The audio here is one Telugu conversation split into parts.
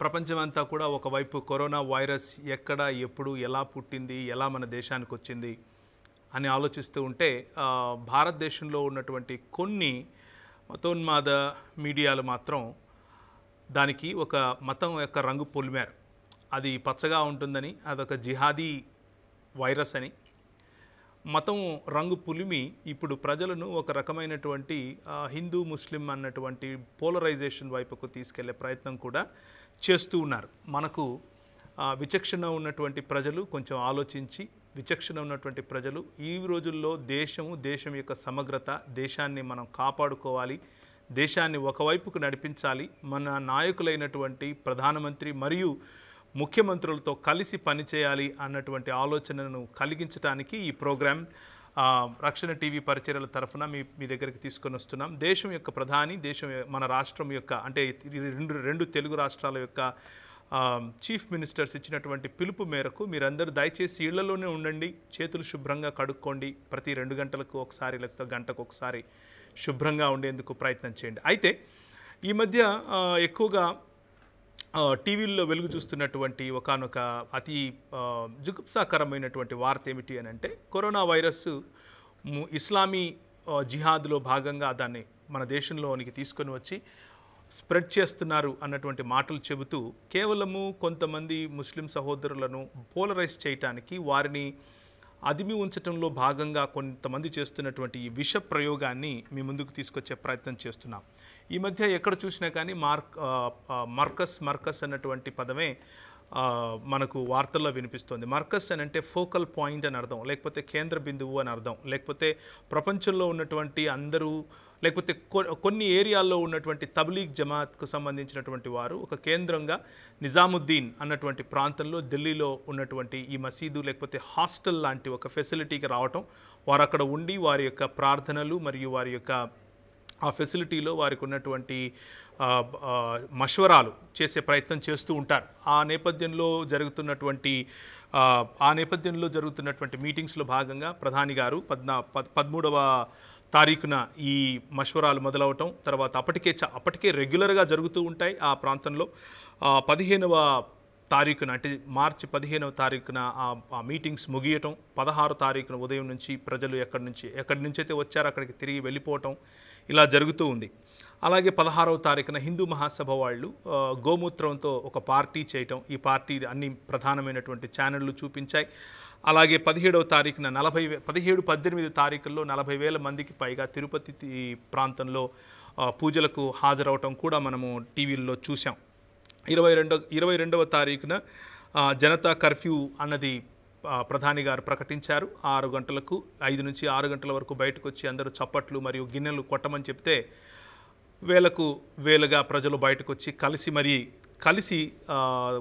ప్రపంచమంతా కూడా ఒకవైపు కరోనా వైరస్ ఎక్కడ ఎప్పుడు ఎలా పుట్టింది ఎలా మన దేశానికి వచ్చింది అని ఆలోచిస్తూ ఉంటే ఆ, భారతదేశంలో ఉన్నటువంటి కొన్ని మతోన్మాద మీడియాలు మాత్రం దానికి ఒక మతం యొక్క రంగు పొలిమారు అది పచ్చగా ఉంటుందని అదొక జిహాదీ వైరస్ అని మతం రంగు పులిమి ఇప్పుడు ప్రజలను ఒక రకమైనటువంటి ఆ, హిందూ ముస్లిం అన్నటువంటి పోలరైజేషన్ వైపుకు తీసుకెళ్లే ప్రయత్నం కూడా చేస్తూ ఉన్నారు మనకు ఆ, విచక్షణ ఉన్నటువంటి ప్రజలు కొంచెం ఆలోచించి విచక్షణ ఉన్నటువంటి ప్రజలు ఈ రోజుల్లో దేశము దేశం యొక్క సమగ్రత దేశాన్ని మనం కాపాడుకోవాలి దేశాన్ని ఒకవైపుకు నడిపించాలి మన నాయకులైనటువంటి ప్రధానమంత్రి మరియు ముఖ్యమంత్రులతో కలిసి పనిచేయాలి అన్నటువంటి ఆలోచనను కలిగించడానికి ఈ ప్రోగ్రాం ఆ, రక్షణ టీవీ పరిచర్యల తరఫున మీ మీ దగ్గరికి తీసుకొని వస్తున్నాం దేశం యొక్క ప్రధాని దేశం యొ- మన రాష్ట్రం యొక్క అంటే ఈ రెండు రెండు తెలుగు రాష్ట్రాల యొక్క ఆ, చీఫ్ మినిస్టర్స్ ఇచ్చినటువంటి పిలుపు మేరకు మీరందరూ దయచేసి ఇళ్లలోనే ఉండండి చేతులు శుభ్రంగా కడుక్కోండి ప్రతి రెండు గంటలకు ఒకసారి లేకపోతే గంటకు ఒకసారి శుభ్రంగా ఉండేందుకు ప్రయత్నం చేయండి అయితే ఈ మధ్య ఆ, ఎక్కువగా ఆ, టీవీల్లో వెలుగు చూస్తున్నటువంటి ఒకానొక అతి ఆ, జుగుప్సాకరమైనటువంటి వార్త ఏమిటి అని అంటే కరోనా వైరస్ ము- ఇస్లామీ ఆ, జిహాద్లో భాగంగా దాన్ని మన దేశంలోనికి తీసుకొని వచ్చి స్ప్రెడ్ చేస్తున్నారు అన్నటువంటి మాటలు చెబుతూ కేవలము కొంతమంది ముస్లిం సహోదరులను పోలరైజ్ చేయటానికి వారిని అదిమి ఉంచటంలో భాగంగా కొంతమంది చేస్తున్నటువంటి ఈ విష ప్రయోగాన్ని మీ ముందుకు తీసుకొచ్చే ప్రయత్నం చేస్తున్నాం ఈ మధ్య ఎక్కడ చూసినా కానీ మార్క్ ఆ, ఆ, మర్కస్ మర్కస్ అన్నటువంటి పదమే ఆ, మనకు వార్తల్లో వినిపిస్తుంది మర్కస్ అని అంటే ఫోకల్ పాయింట్ అని అర్థం లేకపోతే కేంద్ర బిందువు అని అర్థం లేకపోతే ప్రపంచంలో ఉన్నటువంటి అందరూ లేకపోతే కొ- కొన్ని ఏరియాల్లో ఉన్నటువంటి తబ్లీగ్ జమాత్కు సంబంధించినటువంటి వారు ఒక కేంద్రంగా నిజాముద్దీన్ అన్నటువంటి ప్రాంతంలో ఢిల్లీలో ఉన్నటువంటి ఈ మసీదు లేకపోతే హాస్టల్ లాంటి ఒక ఫెసిలిటీకి రావటం వారు అక్కడ ఉండి వారి యొక్క ప్రార్థనలు మరియు వారి యొక్క ఆ ఫెసిలిటీలో వారికి ఉన్నటువంటి ఆ, ఆ, మష్వరాలు చేసే ప్రయత్నం చేస్తూ ఉంటారు ఆ నేపథ్యంలో జరుగుతున్నటువంటి ఆ, ఆ నేపథ్యంలో జరుగుతున్నటువంటి మీటింగ్స్లో భాగంగా ప్రధాని గారు పద్నా పద్ పదమూడవ తారీఖున ఈ మష్వరాలు మొదలవటం తర్వాత అప్పటికే చ అప్పటికే రెగ్యులర్గా జరుగుతూ ఉంటాయి ఆ ప్రాంతంలో ఆ, పదిహేనవ తారీఖున అంటే మార్చి పదిహేనవ తారీఖున ఆ ఆ మీటింగ్స్ ముగియటం పదహారు తారీఖున ఉదయం నుంచి ప్రజలు ఎక్కడి నుంచి ఎక్కడి నుంచి అయితే వచ్చారో అక్కడికి తిరిగి వెళ్ళిపోవటం ఇలా జరుగుతూ ఉంది అలాగే పదహారవ తారీఖున హిందూ మహాసభ వాళ్ళు ఆ, గోమూత్రంతో ఒక పార్టీ చేయటం ఈ పార్టీ అన్ని ప్రధానమైనటువంటి ఛానళ్ళు చూపించాయి అలాగే పదిహేడవ తారీఖున నలభై వే- పదిహేడు పద్దెనిమిది తారీఖుల్లో నలభై వేల మందికి పైగా తిరుపతి తి- ప్రాంతంలో ఆ, పూజలకు హాజరవటం కూడా మనము టీవీల్లో చూసాం ఇరవై రెండో ఇరవై రెండవ తారీఖున ఆ, జనతా కర్ఫ్యూ అన్నది ఆ, ప్రధాని గారు ప్రకటించారు ఆరు గంటలకు ఐదు నుంచి ఆరు గంటల వరకు బయటకు వచ్చి అందరూ చప్పట్లు మరియు గిన్నెలు కొట్టమని చెప్తే వేలకు వేలుగా ప్రజలు బయటకు వచ్చి కలిసి మరి కలిసి ఆ,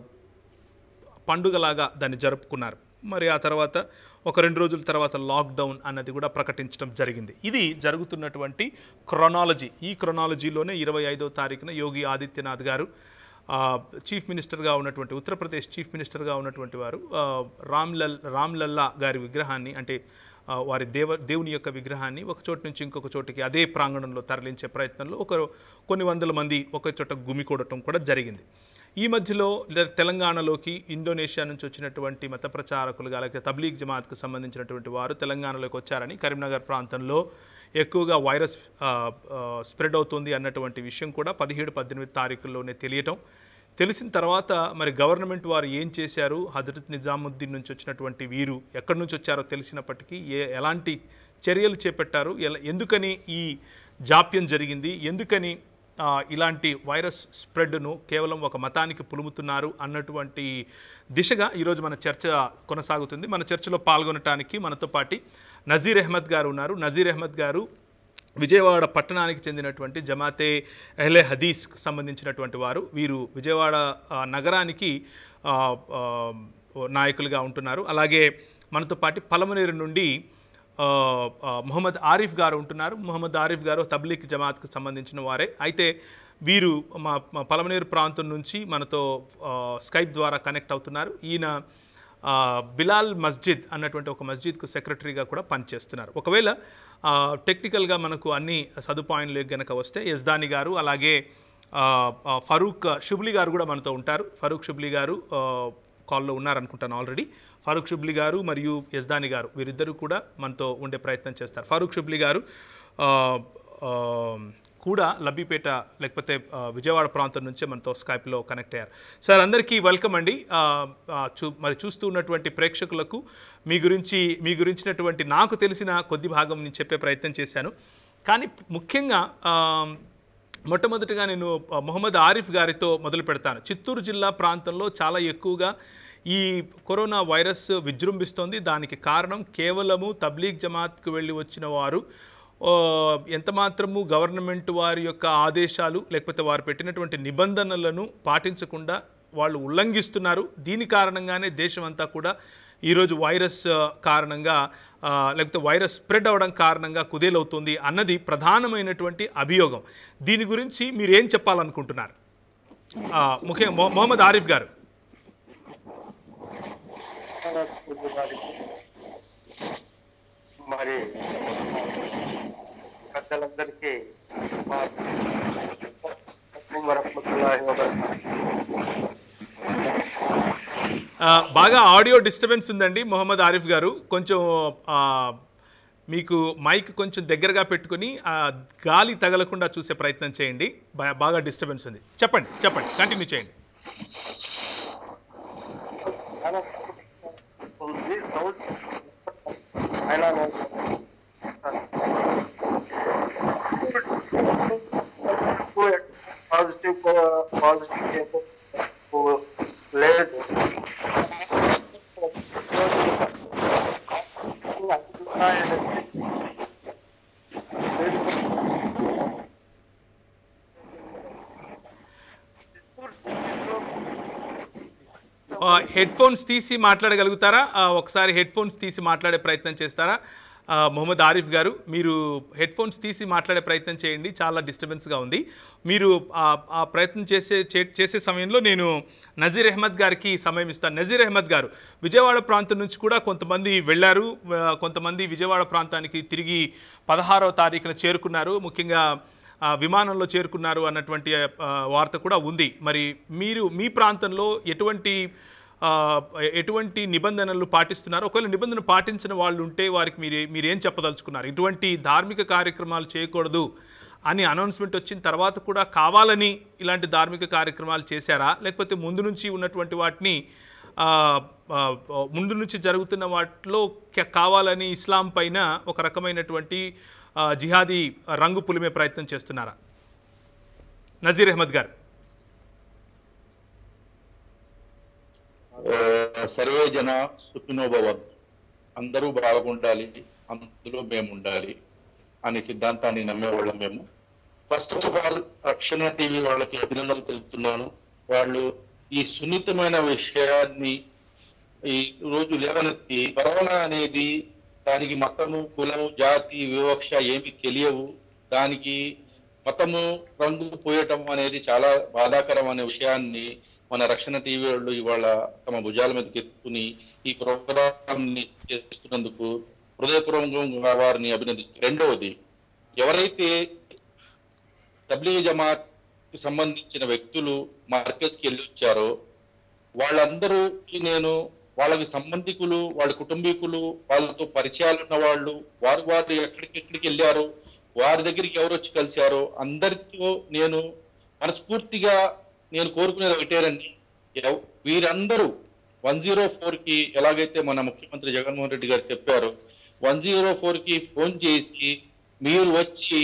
పండుగలాగా దాన్ని జరుపుకున్నారు మరి ఆ తర్వాత ఒక రెండు రోజుల తర్వాత లాక్డౌన్ అన్నది కూడా ప్రకటించడం జరిగింది ఇది జరుగుతున్నటువంటి క్రొనాలజీ ఈ క్రొనాలజీలోనే ఇరవై ఐదో తారీఖున యోగి ఆదిత్యనాథ్ గారు ఆ, చీఫ్ మినిస్టర్గా ఉన్నటువంటి ఉత్తరప్రదేశ్ చీఫ్ మినిస్టర్గా ఉన్నటువంటి వారు ఆ, రామ్ లల్ రామ్ లల్లా గారి విగ్రహాన్ని అంటే ఆ, వారి దేవ దేవుని యొక్క విగ్రహాన్ని ఒక చోటు నుంచి ఇంకొక చోటికి అదే ప్రాంగణంలో తరలించే ప్రయత్నంలో ఒక కొన్ని వందల మంది ఒక చోట గుమికూడటం కూడా జరిగింది ఈ మధ్యలో లే- తెలంగాణలోకి ఇండోనేషియా నుంచి వచ్చినటువంటి మత ప్రచారకులుగా లేకపోతే తబ్లీగ్ జమాత్కు సంబంధించినటువంటి వారు తెలంగాణలోకి వచ్చారని కరీంనగర్ ప్రాంతంలో ఎక్కువగా వైరస్ ఆ, ఆ, స్ప్రెడ్ అవుతుంది అన్నటువంటి విషయం కూడా పదిహేడు పద్దెనిమిది తారీఖుల్లోనే తెలియటం తెలిసిన తర్వాత మరి గవర్నమెంట్ వారు ఏం చేశారు హజరత్ నిజాముద్దీన్ నుంచి వచ్చినటువంటి వీరు ఎక్కడి నుంచి వచ్చారో తెలిసినప్పటికీ ఏ ఎలాంటి చర్యలు చేపట్టారు ఎలా ఎందుకని ఈ జాప్యం జరిగింది ఎందుకని ఆ, ఇలాంటి వైరస్ స్ప్రెడ్ను కేవలం ఒక మతానికి పులుముతున్నారు అన్నటువంటి దిశగా ఈరోజు మన చర్చ కొనసాగుతుంది మన చర్చలో పాల్గొనటానికి మనతో పాటి నజీర్ అహ్మద్ గారు ఉన్నారు నజీర్ అహ్మద్ గారు విజయవాడ పట్టణానికి చెందినటువంటి జమాతే అహ్లే హదీస్కి సంబంధించినటువంటి వారు వీరు విజయవాడ ఆ, నగరానికి ఆ, ఆ, నాయకులుగా ఉంటున్నారు అలాగే మనతో పాటు పలమనేరు నుండి ఆ, ఆ, మొహమ్మద్ ఆరిఫ్ గారు ఉంటున్నారు మొహమ్మద్ ఆరిఫ్ గారు తబ్లీక్ జమాత్కు సంబంధించిన వారే అయితే వీరు మా మా పలమనేరు ప్రాంతం నుంచి మనతో ఆ, స్కైప్ ద్వారా కనెక్ట్ అవుతున్నారు ఈయన ఆ, బిలాల్ మస్జిద్ అన్నటువంటి ఒక మస్జిద్కు సెక్రటరీగా కూడా పనిచేస్తున్నారు ఒకవేళ ఆ, టెక్నికల్గా మనకు అన్ని సదుపాయాలు గనక వస్తే యజ్దాని గారు అలాగే ఆ, ఆ, ఫరూక్ షుబ్లీ గారు కూడా మనతో ఉంటారు ఫరూక్ షుబ్లీ గారు ఆ, కాల్లో ఉన్నారనుకుంటాను ఆల్రెడీ ఫరూక్ షుబ్లీ గారు మరియు యజ్దాని గారు వీరిద్దరూ కూడా మనతో ఉండే ప్రయత్నం చేస్తారు ఫరూక్ షుబ్లీ గారు ఆ, ఆ, కూడా లబ్బిపేట లేకపోతే ఆ, విజయవాడ ప్రాంతం నుంచే మనతో స్కైప్లో కనెక్ట్ అయ్యారు సార్ అందరికీ వెల్కమ్ అండి ఆ, ఆ, చూ మరి చూస్తూ ఉన్నటువంటి ప్రేక్షకులకు మీ గురించి మీ గురించినటువంటి నాకు తెలిసిన కొద్ది భాగం నేను చెప్పే ప్రయత్నం చేశాను కానీ ముఖ్యంగా ఆ, మొట్టమొదటిగా నేను ఆ, మొహమ్మద్ ఆరిఫ్ గారితో మొదలు పెడతాను చిత్తూరు జిల్లా ప్రాంతంలో చాలా ఎక్కువగా ఈ కరోనా వైరస్ విజృంభిస్తోంది దానికి కారణం కేవలము తబ్లీగ్ జమాత్కు వెళ్ళి వచ్చిన వారు ఆ, ఎంత మాత్రము గవర్నమెంట్ వారి యొక్క ఆదేశాలు లేకపోతే వారు పెట్టినటువంటి నిబంధనలను పాటించకుండా వాళ్ళు ఉల్లంఘిస్తున్నారు దీని కారణంగానే దేశం అంతా కూడా ఈరోజు వైరస్ ఆ, కారణంగా ఆ, లేకపోతే వైరస్ స్ప్రెడ్ అవ్వడం కారణంగా కుదేలవుతుంది అన్నది ప్రధానమైనటువంటి అభియోగం దీని గురించి మీరు ఏం చెప్పాలనుకుంటున్నారు ఆ, ముఖ్యంగా మొ- మొహమ్మద్ ఆరిఫ్ గారు మరి పెద్దలందరికీ మా వరహమతుల్లాహి వబరకాతుహు. ఆ, బాగా ఆడియో డిస్టర్బెన్స్ ఉందండి మొహమ్మద్ ఆరిఫ్ గారు కొంచెం ఆ, మీకు మైక్ కొంచెం దగ్గరగా పెట్టుకుని ఆ గాలి తగలకుండా చూసే ప్రయత్నం చేయండి బా- బాగా డిస్టర్బెన్స్ ఉంది చెప్పండి చెప్పండి కంటిన్యూ చేయండి చాలా ఉంది సౌండ్ అయినా నేను పాజిటివ్ పాజిటివ్ లేదు హెడ్ ఫోన్స్ తీసి మాట్లాడగలుగుతారా ఆ, ఒకసారి హెడ్ ఫోన్స్ తీసి మాట్లాడే ప్రయత్నం చేస్తారా ఆ, మొహమ్మద్ ఆరిఫ్ గారు మీరు హెడ్ ఫోన్స్ తీసి మాట్లాడే ప్రయత్నం చేయండి చాలా డిస్టర్బెన్స్గా ఉంది మీరు ఆ- ఆ ప్రయత్నం చేసే చే- చేసే సమయంలో నేను నజీర్ అహ్మద్ గారికి సమయం ఇస్తాను నజీర్ అహ్మద్ గారు విజయవాడ ప్రాంతం నుంచి కూడా కొంతమంది వెళ్ళారు ఆ, కొంతమంది విజయవాడ ప్రాంతానికి తిరిగి పదహారవ తారీఖున చేరుకున్నారు ముఖ్యంగా ఆ, విమానంలో చేరుకున్నారు అన్నటువంటి ఆ, వార్త కూడా ఉంది మరి మీరు మీ ప్రాంతంలో ఎటువంటి ఆ, ఎటువంటి నిబంధనలు పాటిస్తున్నారు ఒకవేళ నిబంధనలు పాటించిన వాళ్ళు ఉంటే వారికి మీరు మీరు ఏం చెప్పదలుచుకున్నారు ఇటువంటి ధార్మిక కార్యక్రమాలు చేయకూడదు అని అనౌన్స్మెంట్ వచ్చిన తర్వాత కూడా కావాలని ఇలాంటి ధార్మిక కార్యక్రమాలు చేశారా లేకపోతే ముందు నుంచి ఉన్నటువంటి వాటిని ఆ, ఆ, ముందు నుంచి జరుగుతున్న వాటిలో క- కావాలని ఇస్లాం పైన ఒక రకమైనటువంటి ఆ, జిహాదీ రంగు పులిమే ప్రయత్నం చేస్తున్నారా నజీర్ అహ్మద్ గారు ఆ, సర్వే జన సుఖినోభవన్ అందరూ బాగుండాలి అందులో మేము ఉండాలి అనే సిద్ధాంతాన్ని నమ్మేవాళ్ళం మేము first of all Rakshana TV వాళ్ళకి అభినందనలు తెలుపుతున్నాను వాళ్ళు ఈ సున్నితమైన విషయాన్ని ఈ రోజు లేవనెత్తి కరోనా అనేది దానికి మతము కులము జాతి వివక్ష ఏమి తెలియవు దానికి మతము రంగు పోయటం అనేది చాలా బాధాకరం అనే విషయాన్ని మన రక్షణ టీవీ వాళ్ళు ఇవాళ తమ భుజాల మీదకి ఎత్తుకుని ఈ ప్రోగ్రామ్ ని చేస్తున్నందుకు హృదయపూర్వకంగా వారిని అభినందిస్తూ రెండవది ఎవరైతే తబ్లీగ్ జమాత్ కి సంబంధించిన వ్యక్తులు మార్కెట్స్ కి వెళ్ళి వచ్చారో వాళ్ళందరూకి నేను వాళ్ళకి సంబంధికులు వాళ్ళ కుటుంబీకులు వాళ్ళతో పరిచయాలు ఉన్న వాళ్ళు వారు వారు ఎక్కడికి ఎక్కడికి వెళ్ళారో వారి దగ్గరికి ఎవరు వచ్చి కలిశారో అందరితో నేను మనస్ఫూర్తిగా నేను కోరుకునేది ఒకటేనండి ఎవ్- వీరందరూ వన్ జీరో ఫోర్ కి ఎలాగైతే మన ముఖ్యమంత్రి జగన్మోహన్ రెడ్డి గారు చెప్పారో వన్ జీరో ఫోర్ కి ఫోన్ చేసి మీరు వచ్చి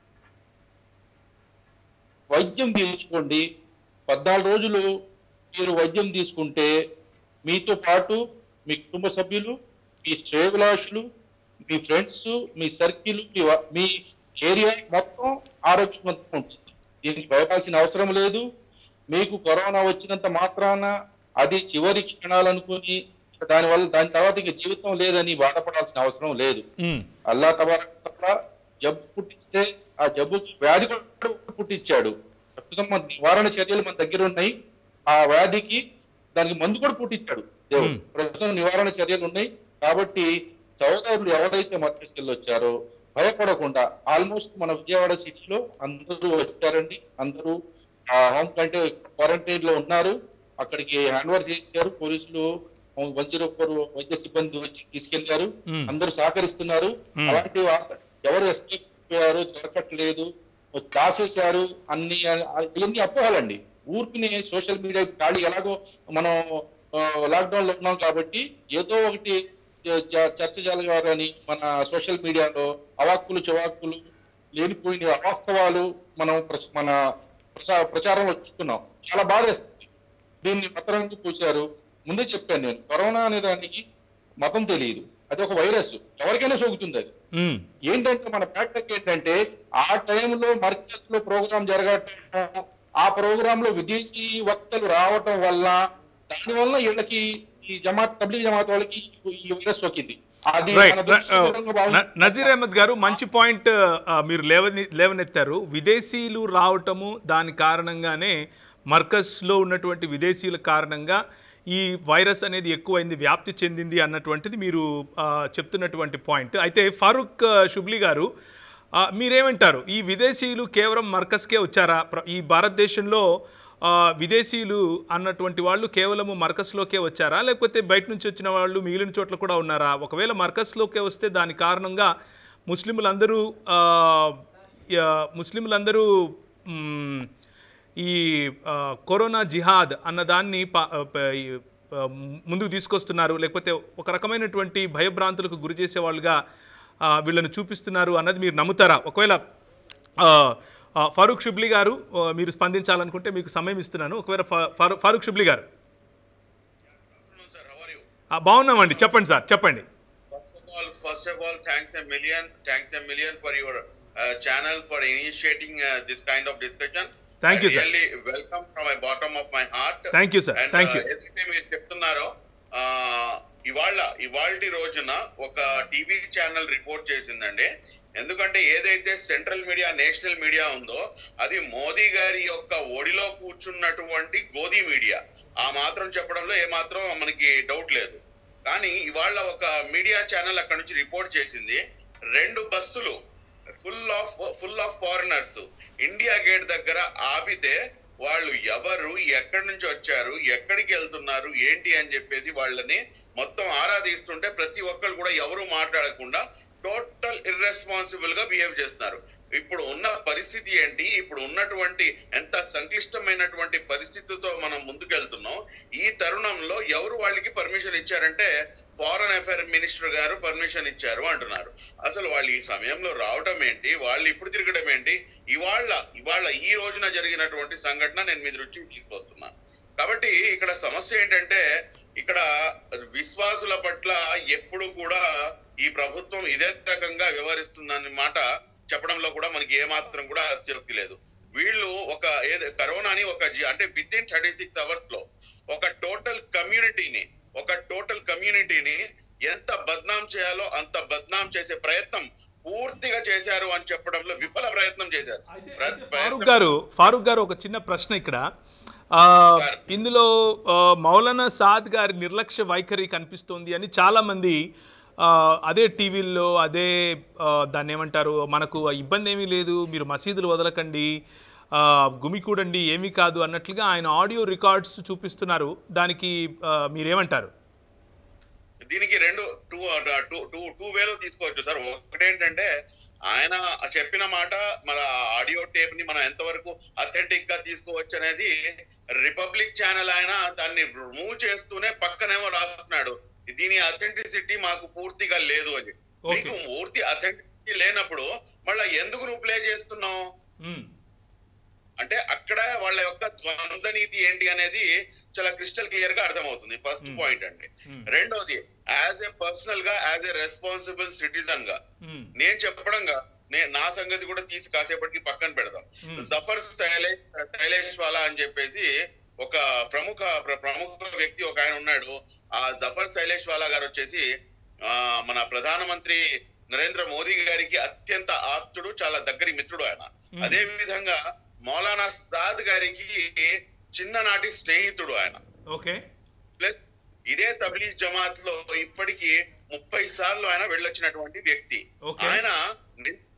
వైద్యం తీర్చుకోండి పద్నాలుగు రోజులు మీరు వైద్యం తీసుకుంటే మీతో పాటు మీ కుటుంబ సభ్యులు మీ శ్రేయభిలాషులు మీ ఫ్రెండ్స్ మీ సర్కిల్ మీ వ- మీ ఏరియా మొత్తం ఆరోగ్యవంతంగా ఉంటుంది దీనికి భయపడాల్సిన అవసరం లేదు మీకు కరోనా వచ్చినంత మాత్రాన అది చివరి క్షణాలు అనుకుని దానివల్ల దాని తర్వాత ఇక జీవితం లేదని బాధపడాల్సిన అవసరం లేదు మ్మ్. అల్లా తబారక జబ్బు పుట్టిస్తే ఆ జబ్బుకి వ్యాధి కూడా పుట్టించాడు ప్రస్తుతం మన నివారణ చర్యలు మన దగ్గర ఉన్నాయి ఆ వ్యాధికి దానికి మందు కూడా పుట్టించాడు దేవుడు Hmm. ప్రస్తుతం నివారణ చర్యలు ఉన్నాయి కాబట్టి సోదరులు ఎవరైతే మధ్యస్థులు వచ్చారో భయపడకుండా ఆల్మోస్ట్ మన విజయవాడ సిటీలో అందరూ వచ్చారండి అందరూ హోమ్ కంటే క్వారంటైన్ లో ఉన్నారు అక్కడికి హ్యాండ్ ఓవర్ చేశారు పోలీసులు వన్ జీరో ఫోర్ వైద్య సిబ్బంది వచ్చి తీసుకెళ్లారు Hmm. అందరూ సహకరిస్తున్నారు Hmm. అలాంటి వార్త ఎవరు ఎస్కేప్ అయ్యారు దొరకట్లేదు దాసేశారు అన్ని ఇవన్నీ అపోహలండి ఊరికి సోషల్ మీడియా ఖాళీ ఎలాగో మనం లాక్డౌన్ లో ఉన్నాం కాబట్టి ఏదో ఒకటి చ- చ- చర్చ జరగాలని మన సోషల్ మీడియాలో అవాక్కులు చవాక్కులు లేనిపోయిన అవాస్తవాలు మనం ప్రచ- మన ప్రచా ప్రచారంలో చూస్తున్నాం చాలా బాధేస్తుంది దీన్ని మతరంగు పూశారు ముందే చెప్పాను నేను కరోనా అనే దానికి మతం తెలియదు అది ఒక వైరస్ ఎవరికైనా సోకుతుంది అది ఉమ్, ఏంటంటే మన ఫ్యాక్టర్ ఏంటంటే ఆ టైంలో మర్కజ్ లో ప్రోగ్రామ్ జరగటం ఆ ప్రోగ్రామ్ లో విదేశీ వక్తలు రావటం వల్ల దాని వల్ల వీళ్ళకి ఈ జమాత్ తబ్లీగ్ జమాత్ వాళ్ళకి ఈ వైరస్ సోకింది అది రైట్ మన ర- దురదృష్టకరంగా భావించాలి. న- నజీర్ అహ్మద్ గారు మంచి పాయింట్ ఆ, మీరు లేవని లేవనెత్తారు విదేశీయులు రావటము దాని కారణంగానే మర్కస్లో ఉన్నటువంటి విదేశీయుల కారణంగా ఈ వైరస్ అనేది ఎక్కువైంది వ్యాప్తి చెందింది అన్నటువంటిది మీరు ఆ, చెప్తున్నటువంటి పాయింట్ అయితే ఫారూక్ ఆ, షుబ్లీ గారు ఆ, మీరేమంటారు ఈ విదేశీయులు కేవలం మర్కస్కే వచ్చారా ప్ర- ఈ భారతదేశంలో ఆ, విదేశీయులు అన్నటువంటి వాళ్ళు కేవలము మర్కస్లోకే వచ్చారా లేకపోతే బయట నుంచి వచ్చిన వాళ్ళు మిగిలిన చోట్ల కూడా ఉన్నారా ఒకవేళ మర్కస్లోకే వస్తే దాని కారణంగా ముస్లింలందరూ ఆ, యా, ముస్లింలందరూ మ్, ఈ ఆ, కరోనా జిహాద్ అన్నదాన్ని ప- ప- ఈ, ఆ, ముందుకు తీసుకొస్తున్నారు లేకపోతే ఒక రకమైనటువంటి భయభ్రాంతులకు గురి చేసే వాళ్ళుగా ఆ, వీళ్ళని చూపిస్తున్నారు అన్నది మీరు నమ్ముతారా ఒకవేళ ఆ, ఆ, ఫారూక్ షుబ్లీ గారు ఆ, మీరు స్పందించాలనుకుంటే మీకు సమయం ఇస్తున్నాను ఒకవేళ ఫా- ఫారూ- ఫారూక్ షుబ్లీ గారు afternoon, sir. How are you? ఆ, బాగున్నామండి చెప్పండి సార్ చెప్పండి First of all, first of all, thanks a million, thanks a million for your uh, channel for initiating uh, this kind of discussion. Thank you, I sir. Really welcome from my bottom of my heart. Thank you sir And, thank uh, you ఏదైతే మీరు చెప్తున్నారో ఆ, ఇవాళ ఇవాల్టి రోజున ఒక టీవీ ఛానల్ రిపోర్ట్ చేసిందండి ఎందుకంటే ఏదైతే సెంట్రల్ మీడియా నేషనల్ మీడియా ఉందో అది మోదీ గారి యొక్క ఒడిలో కూర్చున్నటువంటి గోధీ మీడియా ఆ మాత్రం చెప్పడంలో ఏమాత్రం మనకి డౌట్ లేదు కానీ ఇవాళ ఒక మీడియా ఛానల్ అక్కడ నుంచి రిపోర్ట్ చేసింది రెండు బస్సులు full of full of foreigners India gate దగ్గర ఆపితే వాళ్ళు ఎవరు ఎక్కడి నుంచి వచ్చారు ఎక్కడికి వెళ్తున్నారు ఏంటి అని చెప్పేసి వాళ్ళని మొత్తం ఆరాధిస్తుంటే ప్రతి ఒక్కరు కూడా ఎవరు మాట్లాడకుండా టోటల్ ఇర్రెస్పాన్సిబుల్ గా బిహేవ్ చేస్తున్నారు ఇప్పుడు ఉన్న పరిస్థితి ఏంటి ఇప్పుడు ఉన్నటువంటి ఎంత సంక్లిష్టమైనటువంటి పరిస్థితితో మనం ముందుకెళ్తున్నాం ఈ తరుణంలో ఎవరు వాళ్ళకి పర్మిషన్ ఇచ్చారంటే ఫారెన్ అఫైర్ మినిస్టర్ గారు పర్మిషన్ ఇచ్చారు అంటున్నారు అసలు వాళ్ళు ఈ సమయంలో రావడం ఏంటి వాళ్ళు ఇప్పుడు తిరగడం ఏంటి ఇవాళ ఇవాళ ఈ రోజున జరిగినటువంటి సంఘటన నేను మీ దృష్టికి తీసుకొస్తున్నాను కాబట్టి ఇక్కడ సమస్య ఏంటంటే ఇక్కడ విశ్వాసుల పట్ల ఎప్పుడు కూడా ఈ ప్రభుత్వం ఇదే రకంగా వ్యవహరిస్తుందన్న మాట చెప్పడంలో కూడా మనకి ఏమాత్రం కూడా అస్యోక్తి లేదు వీళ్ళు ఒక ఏదో కరోనాని ఒక జీ- అంటే within thirty six hours లో ఒక టోటల్ కమ్యూనిటీని ఒక టోటల్ కమ్యూనిటీని ఎంత బద్నాం చేయాలో అంత బద్నాం చేసే ప్రయత్నం పూర్తిగా చేశారు అని చెప్పడంలో విఫల ప్రయత్నం చేశారు ప్ర- ఫారూక్ గారు ఫారూక్ గారు ఒక చిన్న ప్రశ్న ఇక్కడ ఆ, ఇందులో ఆ, మౌలానా సాద్ గారి నిర్లక్ష్య వైఖరి కనిపిస్తోంది అని చాలామంది ఆ, అదే టీవీల్లో అదే ఆ, దాన్ని ఏమంటారు మనకు ఇబ్బంది ఏమీ లేదు మీరు మసీదులు వదలకండి ఆ, గుమికూడండి ఏమీ కాదు అన్నట్లుగా ఆయన ఆడియో రికార్డ్స్ చూపిస్తున్నారు దానికి ఆ, మీరేమంటారు దీనికి రెండు టూ టూ టూ టూ వేలో తీసుకోవచ్చు సార్ ఒకటేంటంటే ఆయన చెప్పిన మాట మన ఆడియో టేప్ ని మనం ఎంతవరకు అథెంటిక్ గా తీసుకోవచ్చు అనేది రిపబ్లిక్ ఛానల్ ఆయన దాన్ని మూవ్ చేస్తూనే పక్కనేమో రాస్తున్నాడు దీని అథెంటిసిటీ మాకు పూర్తిగా లేదు అని Okay. నీకు పూర్తి అథెంటిసిటీ లేనప్పుడు మళ్ళీ ఎందుకు నువ్వు ప్లే చేస్తున్నావు మ్మ్. అంటే అక్కడ వాళ్ళ యొక్క ద్వంద్వ నీతి ఏంటి అనేది చాలా క్రిస్టల్ క్లియర్ గా అర్థమవుతుంది ఫస్ట్ పాయింట్ అండి రెండోది యాజ్ ఎ పర్సనల్ గా యాజ్ ఎ రెస్పాన్సిబుల్ సిటిజన్ గా మ్మ్. నేను చెప్పడంగా నేను నా సంగతి కూడా తీసి కాసేపటికి పక్కన పెడదాం జఫర్ శైలేష్ శైలేష్ వాలా అని చెప్పేసి ఒక ప్రముఖ ప్ర- ప్రముఖ వ్యక్తి ఒక ఆయన ఉన్నాడు ఆ జఫర్ శైలేష్ వాలా గారు వచ్చేసి ఆ మన ప్రధానమంత్రి నరేంద్ర మోదీ గారికి అత్యంత ఆప్తుడు చాలా దగ్గరి మిత్రుడు ఆయన అదే విధంగా మౌలానా సాద్ గారికి చిన్ననాటి స్నేహితుడు ఆయన ఓకే ప్లస్ ఇదే తబ్లీగ్ జమాత్ లో ఇప్పటికి ముప్పై సార్లు ఆయన వెళ్ళొచ్చినటువంటి వ్యక్తి Okay. ఆయన నిన్న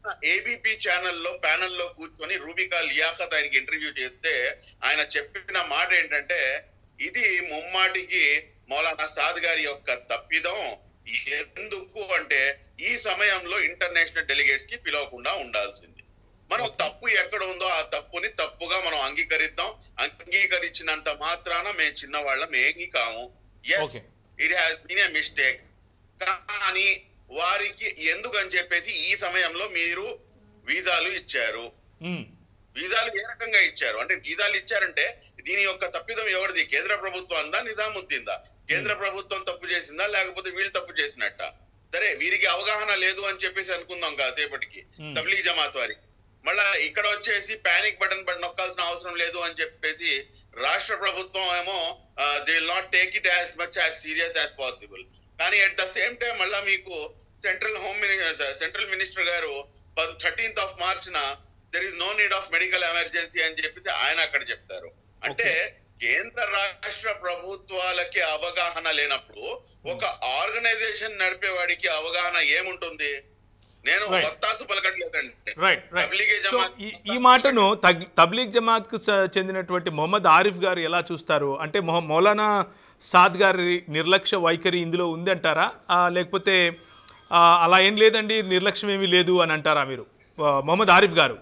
ఏబిపి ఛానల్లో ప్యానెల్లో కూర్చొని రూబికా లియాఖత్ ఆయనకి ఇంటర్వ్యూ చేస్తే ఆయన చెప్పిన మాట ఏంటంటే ఇది ముమ్మాటికి మౌలానా సాద్ గారి యొక్క తప్పిదం ఎందుకు అంటే ఈ సమయంలో ఇంటర్నేషనల్ డెలిగేట్స్ కి పిలవకుండా ఉండాల్సింది మనం తప్పు ఎక్కడ ఉందో ఆ తప్పుని తప్పుగా మనం అంగీకరిద్దాం అంగీకరించినంత మాత్రాన మేము చిన్నవాళ్ళం ఏమి కాము yes Okay. It has been a mistake కానీ వారికి ఎందుకని చెప్పేసి ఈ సమయంలో మీరు వీసాలు ఇచ్చారు ఉమ్, వీసాలు ఏ రకంగా ఇచ్చారు అంటే వీసాలు ఇచ్చారంటే దీని యొక్క తప్పిదం ఎవరిది కేంద్ర ప్రభుత్వందా నిజాముద్దీన్దా కేంద్ర ప్రభుత్వం తప్పు చేసిందా లేకపోతే వీళ్ళు తప్పు చేసినట్ట సరే వీరికి అవగాహన లేదు అని చెప్పేసి అనుకుందాం కాసేపటికి Hmm. తబ్లీగ్ జమాత్ వారికి మళ్ళా ఇక్కడ వచ్చేసి పానిక్ బటన్ బటన్ నొక్కాల్సిన అవసరం లేదు అని చెప్పేసి రాష్ట్ర ప్రభుత్వం ఏమో they will not take it as much as serious as possible కానీ అట్ ద సేమ్ టైం మళ్ళా మీకు central home minister central minister గారు థర్టీన్త్ ఆఫ్ మార్చ్ న there is no need of medical emergency అని చెప్పేసి ఆయన అక్కడ చెప్తారు అంటే కేంద్ర రాష్ట్ర ప్రభుత్వాలకి అవగాహన లేనప్పుడు ఒక ఆర్గనైజేషన్ నడిపేవాడికి అవగాహన ఏముంటుంది నేను Right. వత్తాసు పలకట్లేదండి రైట్ రైట్ తబ్లీగే సో జమాత్ ఈ ఈ మాటను తగ్- తబ్లీగ్ జమాత్కు స- చెందినటువంటి మొహమ్మద్ ఆరిఫ్ గారు ఎలా చూస్తారు అంటే మొహ మౌలానా సాద్ గారి నిర్లక్ష్య వైఖరి ఇందులో ఉంది అంటారా ఆ, లేకపోతే ఆ, అలా ఏం లేదండి నిర్లక్ష్యం ఏమీ లేదు అని అంటారా మీరు ఆ, మొహమ్మద్ ఆరిఫ్ గారు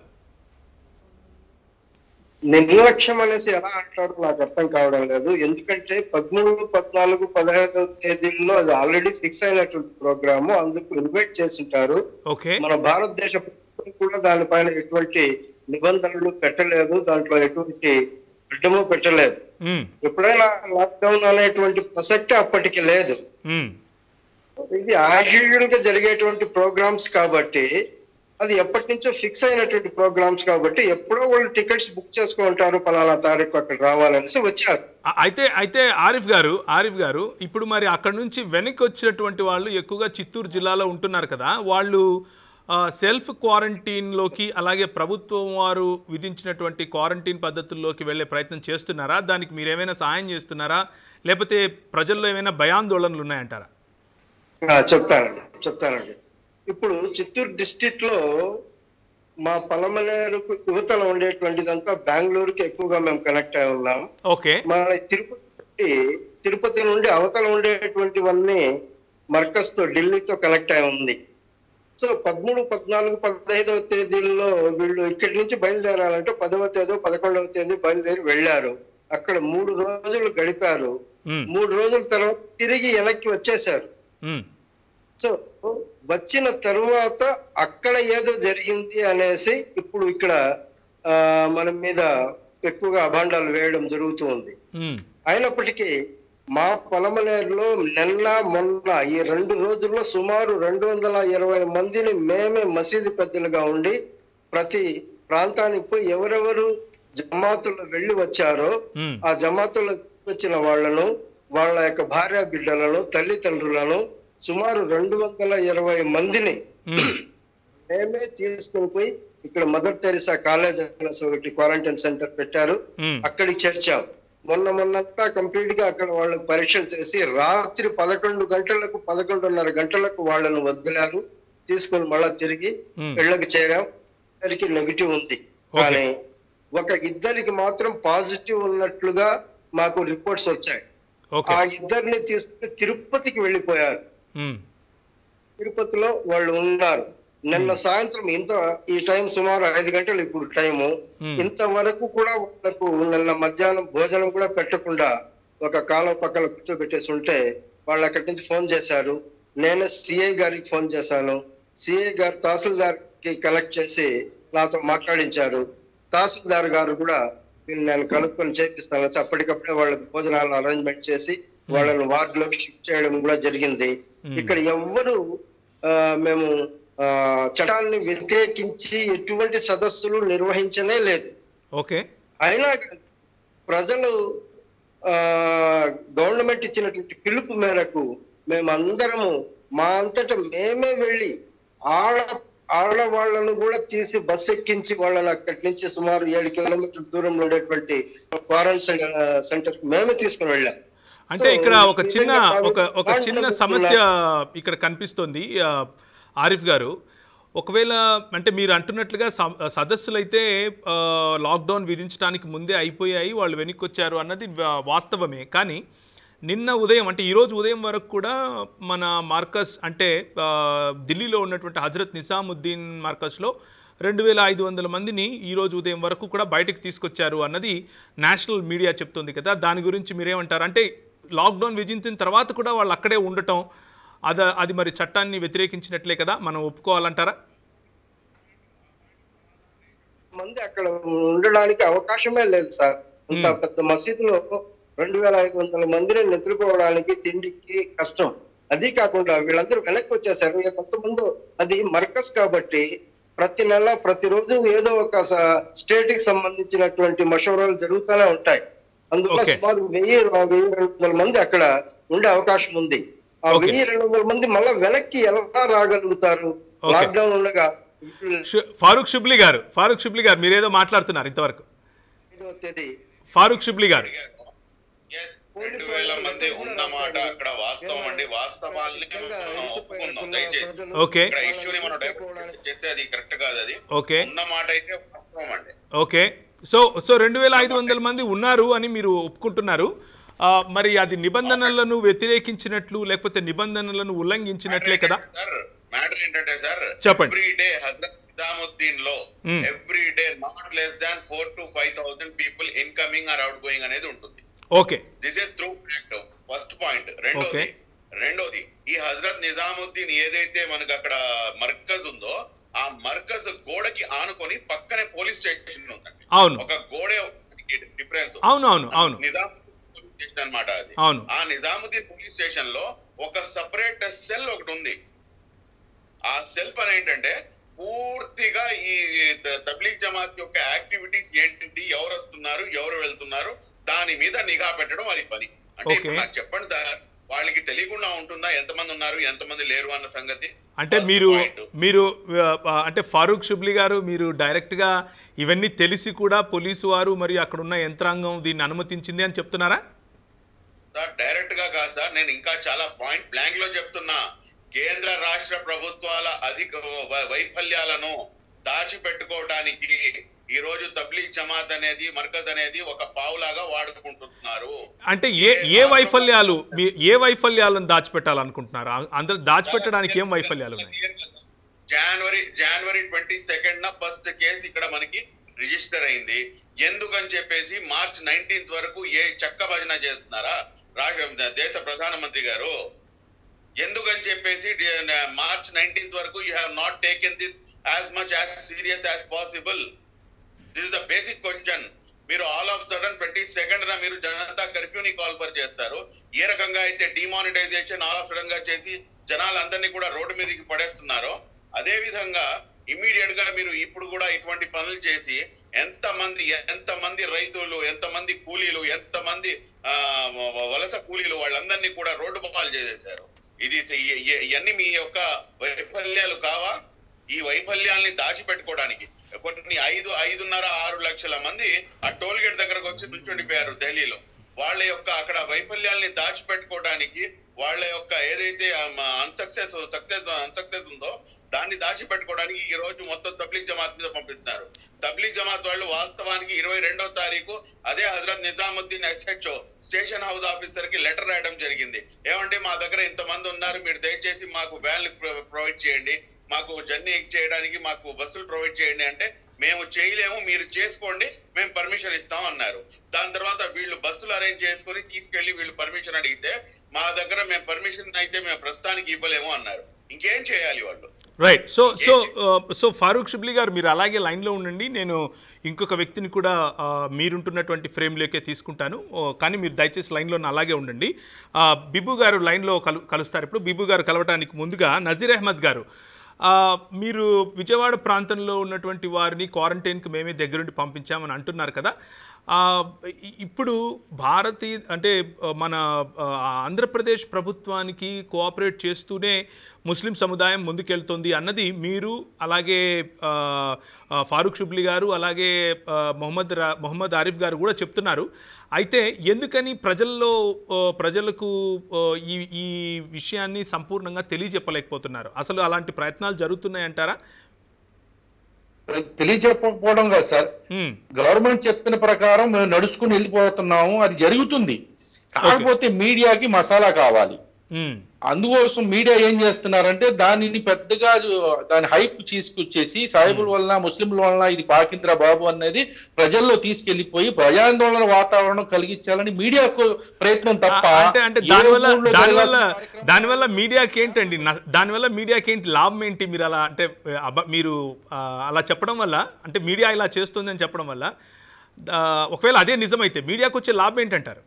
నిర్లక్ష్యం అనేసి ఎలా అంటాడో నాకు అర్థం కావడం లేదు ఎందుకంటే పదమూడు పద్నాలుగు పదహైదవ తేదీల్లో అది ఆల్రెడీ ఫిక్స్ అయినటువంటి ప్రోగ్రాము అందుకు ఇన్వైట్ చేసింటారు ఓకే మన భారతదేశ ప్రభుత్వం కూడా దానిపైన ఎటువంటి నిబంధనలు పెట్టలేదు దాంట్లో ఎటువంటి అడ్డము పెట్టలేదు ఉమ్, ఎప్పుడైనా లాక్డౌన్ అనేటువంటి ప్రసక్తి అప్పటికి లేదు ఉమ్, ఇది యాక్చువల్ గా జరిగేటువంటి ప్రోగ్రామ్స్ కాబట్టి అది ఎప్పటి నుంచో ఫిక్స్ అయినటువంటి ప్రోగ్రామ్స్ కాబట్టి ఎప్పుడో వాళ్ళు టికెట్స్ బుక్ చేసుకుంటారు పలానా తారీఖు అక్కడ రావాలనేసి వచ్చారు ఆ- అయితే అయితే ఆరిఫ్ గారు ఆరిఫ్ గారు ఇప్పుడు మరి అక్కడ నుంచి వెనక్కి వచ్చినటువంటి వాళ్ళు ఎక్కువగా చిత్తూరు జిల్లాలో ఉంటున్నారు కదా వాళ్ళు ఆ, సెల్ఫ్ క్వారంటైన్లోకి అలాగే ప్రభుత్వం వారు విధించినటువంటి క్వారంటైన్ పద్ధతుల్లోకి వెళ్ళే ప్రయత్నం చేస్తున్నారా దానికి మీరు ఏమైనా సహాయం చేస్తున్నారా లేకపోతే ప్రజల్లో ఏమైనా భయాందోళనలు ఉన్నాయంటారా ఆ, చెప్తానండి చెప్తానండి ఇప్పుడు చిత్తూరు డిస్ట్రిక్ట్ లో మా పలమనేరుకు యువతల ఉండేటువంటిదంతా బెంగళూరుకి ఎక్కువగా మేము కనెక్ట్ అయి ఉన్నాం ఓకే మన తిరుపతి నుండి తిరుపతి నుండి అవతల ఉండేటువంటివన్నీ మర్కజ్ తో ఢిల్లీతో కనెక్ట్ అయి ఉంది సో పదమూడు పద్నాలుగు పదహైదవ తేదీల్లో వీళ్ళు ఇక్కడి నుంచి బయలుదేరాలంటే పదవ తేదీ పదకొండవ తేదీ బయలుదేరి వెళ్ళారు అక్కడ మూడు రోజులు గడిపారు ఉమ్, మూడు రోజుల తర్వాత తిరిగి వెనక్కి వచ్చేసారు ఉమ్, సో వచ్చిన తరువాత అక్కడ ఏదో జరిగింది అనేసి ఇప్పుడు ఇక్కడ ఆ, మన మీద ఎక్కువగా అభాండాలు వేయడం జరుగుతూ ఉంది ఉమ్, అయినప్పటికీ మా పొలమనేరులో నిన్న మొన్న ఈ రెండు రోజుల్లో సుమారు రెండు వందల ఇరవై మందిని మేమే మసీదు పెద్దలుగా ఉండి ప్రతి ప్రాంతానికి పోయి ఎవరెవరు జమాతులు వెళ్ళి వచ్చారో ఉమ్, ఆ జమాతులు వచ్చిన వాళ్ళను వాళ్ళ యొక్క భార్య బిడ్డలను తల్లిదండ్రులను సుమారు రెండు వందల ఇరవై మందిని ఉమ్, మేమే తీసుకుని పోయి ఇక్కడ మదర్ తెరిసా కాలేజ్ అనేసి ఒకటి క్వారంటైన్ సెంటర్ పెట్టారు ఉమ్, అక్కడికి చేర్చాం మొన్న మొన్నంతా కంప్లీట్ గా అక్కడ వాళ్ళకి పరీక్షలు చేసి రాత్రి పదకొండు గంటలకు పదకొండున్నర గంటలకు వాళ్ళను వదిలారు తీసుకొని మళ్ళా తిరిగి Hmm. ఇళ్ళకి చేరాం ఇద్దరికి నెగిటివ్ ఉంది కానీ ఒక ఇద్దరికి మాత్రం పాజిటివ్ ఉన్నట్లుగా మాకు రిపోర్ట్స్ వచ్చాయి ఓకే ఆ ఇద్దరిని తీసుకుని తిరుపతికి వెళ్ళిపోయారు ఉమ్, తిరుపతిలో వాళ్ళు ఉన్నారు నిన్న సాయంత్రం ఇంత ఈ టైం సుమారు ఐదు గంటలు ఇప్పుడు టైము Hmm. ఇంతవరకు కూడా వాళ్ళకు నిన్న మధ్యాహ్నం భోజనం కూడా పెట్టకుండా ఒక కాలం పక్కన కూర్చోబెట్టేసి ఉంటే వాళ్ళు అక్కడి నుంచి ఫోన్ చేశారు నేనే సిఐ గారికి ఫోన్ చేశాను సిఐ గారు తహసీల్దార్ కి కనెక్ట్ చేసి నాతో మాట్లాడించారు తహసీల్దార్ గారు కూడా వీళ్ళు నేను కనుక్కొని చేపిస్తాను అప్పటికప్పుడే వాళ్ళకి భోజనాలు అరేంజ్మెంట్ చేసి వాళ్ళని వార్డులోకి షిఫ్ట్ చేయడం కూడా జరిగింది ఇక్కడ ఎవ్వరు ఆ, మేము ఆ, చట్టాన్ని వ్యతిరేకించి ఎటువంటి సదస్సులు నిర్వహించనే లేదు ఓకే అయినా కానీ ప్రజలు ఆ గవర్నమెంట్ ఇచ్చినటువంటి పిలుపు మేరకు మేమందరము మా అంతటా మేమే వెళ్ళి ఆడ ఆడవాళ్లను కూడా తీసి బస్ ఎక్కించి వాళ్ళని అక్కడి నుంచి సుమారు ఏడు కిలోమీటర్ల దూరంలో ఉండేటువంటి క్వారంటైన్ సెంటర్ మేమే తీసుకుని వెళ్ళాం అంటే ఇక్కడ ఒక ఈ చిన్న విధంగా ఒక ఒక వాళ్ళు చిన్న వాళ్ళు సమస్య ఇక్కడ కనిపిస్తోంది ఆ, ఆరిఫ్ గారు ఒకవేళ అంటే మీరు అంటున్నట్లుగా స- సదస్సులైతే ఆ, లాక్డౌన్ విధించడానికి ముందే అయిపోయాయి వాళ్ళు వెనక్కి వచ్చారు అన్నది వా- వాస్తవమే కానీ నిన్న ఉదయం అంటే ఈరోజు ఉదయం వరకు కూడా మన మార్కస్ అంటే ఆ, ఢిల్లీలో ఉన్నటువంటి హజరత్ నిజాముద్దీన్ మార్కస్లో రెండు వేల ఐదు వందల మందిని ఈరోజు ఉదయం వరకు కూడా బయటకు తీసుకొచ్చారు అన్నది నేషనల్ మీడియా చెప్తుంది కదా దాని గురించి మీరేమంటారు అంటే లాక్డౌన్ విధించిన తర్వాత కూడా వాళ్ళు అక్కడే ఉండటం అద అది మరి చట్టాన్ని వ్యతిరేకించినట్లే కదా మనం ఒప్పుకోవాలంటారా మంది అక్కడ ఉండడానికి అవకాశమే లేదు సార్ ఇంత పెద్ద మసీదులో రెండు వేల ఐదు వందల మందిని నిద్రపోవడానికి తిండికి కష్టం అది కాకుండా వీళ్ళందరూ వెనక్కి వచ్చేసారు ఇక కొంతమంది అది మర్కస్ కాబట్టి ప్రతి నెల ప్రతిరోజు ఏదో ఒక స్టేట్ కి సంబంధించినటువంటి మషూరాలు జరుగుతూనే ఉంటాయి అందువల్ల Okay. సుమారు వెయ్యి వెయ్యి రెండు వందల మంది అక్కడ ఉండే అవకాశం ఉంది ఆ Okay. వెయ్యి రెండు వందల మంది మళ్ళా వెనక్కి ఎలా రాగలుగుతారు Okay. లాక్డౌన్ ఉండగా షు- ఫారూక్ షుబ్లీ గారు ఫారూక్ షుబ్లీ గారు మీరేదో మాట్లాడుతున్నారు ఇంతవరకు ఐదవ తేదీ ఫారూక్ షుబ్లీ గారు Yes, రెండు వేల మంది ఉన్న మాట అక్కడ వాస్తవం అండి వాస్తవాల్ని మనం ఒప్పుకుందాం దయచేసి ఓకే ఇక్కడ ఇష్యూని మనం డైవర్ట్ చేస్తే అది కరెక్ట్ కాదు అది ఓకే ఉన్న మాట అయితే వాస్తవం అండి ఓకే సో సో రెండు వేల ఐదు వందల మంది ఉన్నారు అని మీరు ఒప్పుకుంటున్నారు ఆ, మరి అది నిబంధనలను వ్యతిరేకించినట్లు లేకపోతే నిబంధనలను ఉల్లంఘించినట్లే కదా సార్ మ్యాటర్ ఏంటంటే సార్ చెప్పండి. ఎవ్రీ డే హజరత్ నిజాముద్దీన్ లో Hmm. Every day not less than four to five thousand people incoming or outgoing అనేది ఉంటుంది okay this is true fact first point రెండోది Okay. రెండోది ఈ హజరత్ నిజాముద్దీన్ ఏదైతే మనకు అక్కడ మర్కజ్ ఉందో ఆ మర్కజ్ గోడకి ఆనుకొని పక్కనే పోలీస్ స్టేషన్ ఉందండి అవును ఒక గోడ డిఫరెన్స్ అవును అవును అవును నిజాముద్దీన్ పోలీస్ స్టేషన్ అన్నమాట అది అవును ఆ నిజాముద్దీన్ పోలీస్ స్టేషన్ లో ఒక సపరేట్ సెల్ ఒకటి ఉంది ఆ సెల్ పని ఏంటంటే పూర్తిగా ఈ త- తబ్లీగ్ జమాత్ యొక్క యాక్టివిటీస్ ఏంటి ఎవరు వస్తున్నారు ఎవరు వెళ్తున్నారు దాని మీద నిఘా పెట్టడం అది పని అంటే ఇప్పుడు Okay. నాకు చెప్పండి సార్ వాళ్ళకి తెలియకుండా ఉంటుందా ఎంతమంది ఉన్నారు ఎంతమంది లేరు అన్న సంగతి అంటే First మీరు point. మీరు ఆ, అంటే ఫారూక్ షుబ్లీ గారు మీరు డైరెక్ట్గా ఇవన్నీ తెలిసి కూడా పోలీసు వారు మరియు అక్కడ ఉన్న యంత్రాంగం దీన్ని అనుమతించింది అని చెప్తున్నారా సార్ డైరెక్ట్ గా కాదు సార్ నేను ఇంకా చాలా పాయింట్ బ్లాంక్ లో చెప్తున్నా కేంద్ర రాష్ట్ర ప్రభుత్వాల అధిక వై- వైఫల్యాలను దాచిపెట్టుకోవడానికి ఈ రోజు తబ్లీగ్ జమాత్ అనేది మర్కజ్ అనేది ఒక పావులాగా వాడుకుంటున్నారు అంటే ఏ ఏ వైఫల్యాలు మీ ఏ వైఫల్యాలను దాచిపెట్టాలనుకుంటున్నారు ఆ- అందరూ దాచిపెట్టడానికి ఏం వైఫల్యాలు ఉన్నాయి జనవరి జనవరి ట్వంటీ సెకండ్ న ఫస్ట్ కేసు ఇక్కడ మనకి రిజిస్టర్ అయింది ఎందుకని చెప్పేసి మార్చ్ నైన్టీన్త్ వరకు ఏ చక్క భజన చేస్తున్నారా రాష్ట్ర దేశ ప్రధానమంత్రి గారు ఎందుకని చెప్పేసి డి- మార్చ్ నైన్టీన్త్ వరకు you have not taken this as much as serious as possible this is the basic question మీరు all of sudden twenty second న మీరు జనతా కర్ఫ్యూని కాల్ ఫర్ చేస్తారు ఏ రకంగా అయితే డిమానిటైజేషన్ ఆల్ ఆఫ్ సడన్ గా చేసి జనాలందరినీ కూడా రోడ్డు మీదకి పడేస్తున్నారో అదే విధంగా ఇమీడియట్ గా మీరు ఇప్పుడు కూడా ఇటువంటి పనులు చేసి ఎంత మంది ఎంత మంది రైతులు ఎంత మంది కూలీలు ఎంత మంది ఆ, వలస కూలీలు వాళ్ళందరినీ కూడా రోడ్డు పాలు చేసేశారు ఇది ఇ- ఇ- ఇవన్నీ మీ యొక్క వైఫల్యాలు కావా ఈ వైఫల్యాల్ని దాచిపెట్టుకోవడానికి కొన్ని ఐదు ఐదున్నర ఆరు లక్షల మంది ఆ టోల్ గేట్ దగ్గరకు వచ్చి నుంచుండిపోయారు ఢిల్లీలో వాళ్ళ యొక్క అక్కడ వైఫల్యాల్ని దాచిపెట్టుకోవడానికి వాళ్ళ యొక్క ఏదైతే అన్సక్సెస్ సక్సెస్ అన్సక్సెస్ ఉందో దాన్ని దాచిపెట్టుకోవడానికి ఈ రోజు మొత్తం తబ్లీగ్ జమాత్ మీద పంపిస్తున్నారు తబ్లీగ్ జమాత్ వాళ్ళు వాస్తవానికి ఇరవై రెండో తారీఖు అదే Hazrat Nizamuddin SHO station house officer కి లెటర్ రాయడం జరిగింది ఏమంటే మా దగ్గర ఇంతమంది ఉన్నారు మీరు దయచేసి మాకు వ్యాన్లు ప్రొవైడ్ చేయండి మాకు జర్నీ చేయడానికి మాకు బస్సులు ప్రొవైడ్ చేయండి అంటే మేము చేయలేము మీరు చేసుకోండి మేము పర్మిషన్ ఇస్తాం అన్నారు దాని తర్వాత వీళ్ళు బస్సులు అరేంజ్ చేసుకొని తీసుకెళ్లి వీళ్ళు పర్మిషన్ అడిగితే మా దగ్గర మేము పర్మిషన్ అయితే మేము ప్రస్తుతానికి ఇవ్వలేము అన్నారు ఇంకేం చేయాలి వాళ్ళు right so so so Farooq Shubli గారు మీరు అలాగే లైన్లో ఉండండి నేను ఇంకొక వ్యక్తిని కూడా ఆ, మీరుంటున్నటువంటి ఫ్రేమ్లోకే తీసుకుంటాను ఓ, కానీ మీరు దయచేసి లైన్లో అలాగే ఉండండి ఆ, బిబు గారు లైన్లో కలు కలుస్తారు ఇప్పుడు బిబు గారు కలవటానికి ముందుగా నజీర్ అహ్మద్ గారు ఆ, మీరు విజయవాడ ప్రాంతంలో ఉన్నటువంటి వారిని క్వారంటైన్కి మేమే దగ్గరుండి పంపించామని అంటున్నారు కదా ఆ, ఇ- ఇప్పుడు భారతీయ అంటే ఆ, మన ఆ, ఆంధ్రప్రదేశ్ ప్రభుత్వానికి కోఆపరేట్ చేస్తూనే ముస్లిం సముదాయం ముందుకెళ్తుంది అన్నది మీరు అలాగే ఆ, ఆ, ఫారూక్ షుబ్లీ గారు అలాగే ఆ, మొహమ్మద్ రా మొహమ్మద్ ఆరిఫ్ గారు కూడా చెప్తున్నారు అయితే ఎందుకని ప్రజల్లో ఆ, ప్రజలకు ఆ, ఈ ఈ విషయాన్ని సంపూర్ణంగా తెలియజెప్పలేకపోతున్నారు అసలు అలాంటి ప్రయత్నాలు జరుగుతున్నాయంటారా తెలియచెప్పకపోవడం కాదు సార్ ఉమ్, గవర్నమెంట్ చెప్పిన ప్రకారం మేము నడుచుకుని వెళ్ళిపోతున్నాము అది జరుగుతుంది కాకపోతే మీడియాకి మసాలా కావాలి ఉమ్, అందుకోసం మీడియా ఏం చేస్తున్నారంటే దానిని పెద్దగా దాని హైప్ తీసుకొచ్చేసి సాయిబుల వలన ముస్లింల వలన ఇది పాకింద్రా బాబు అనేది ప్రజల్లో తీసుకెళ్లిపోయి ప్రజాందోళన వాతావరణం కలిగించాలని మీడియా ప్రయత్నం తప్ప అంటే అంటే ఏ దానివల్ల ఊళ్ళో దానివల్ల జరగాల్సిన కార్యక్రమం దానివల్ల మీడియాకి ఏంటండి న- దానివల్ల మీడియాకి ఏంటి లాభం ఏంటి మీరు అలా అంటే అబ- మీరు ఆ, అలా చెప్పడం వల్ల అంటే మీడియా ఇలా చేస్తుంది అని చెప్పడం వల్ల ఆ, ఒకవేళ అదే నిజమైతే మీడియాకు వచ్చే లాభం ఏంటంటారు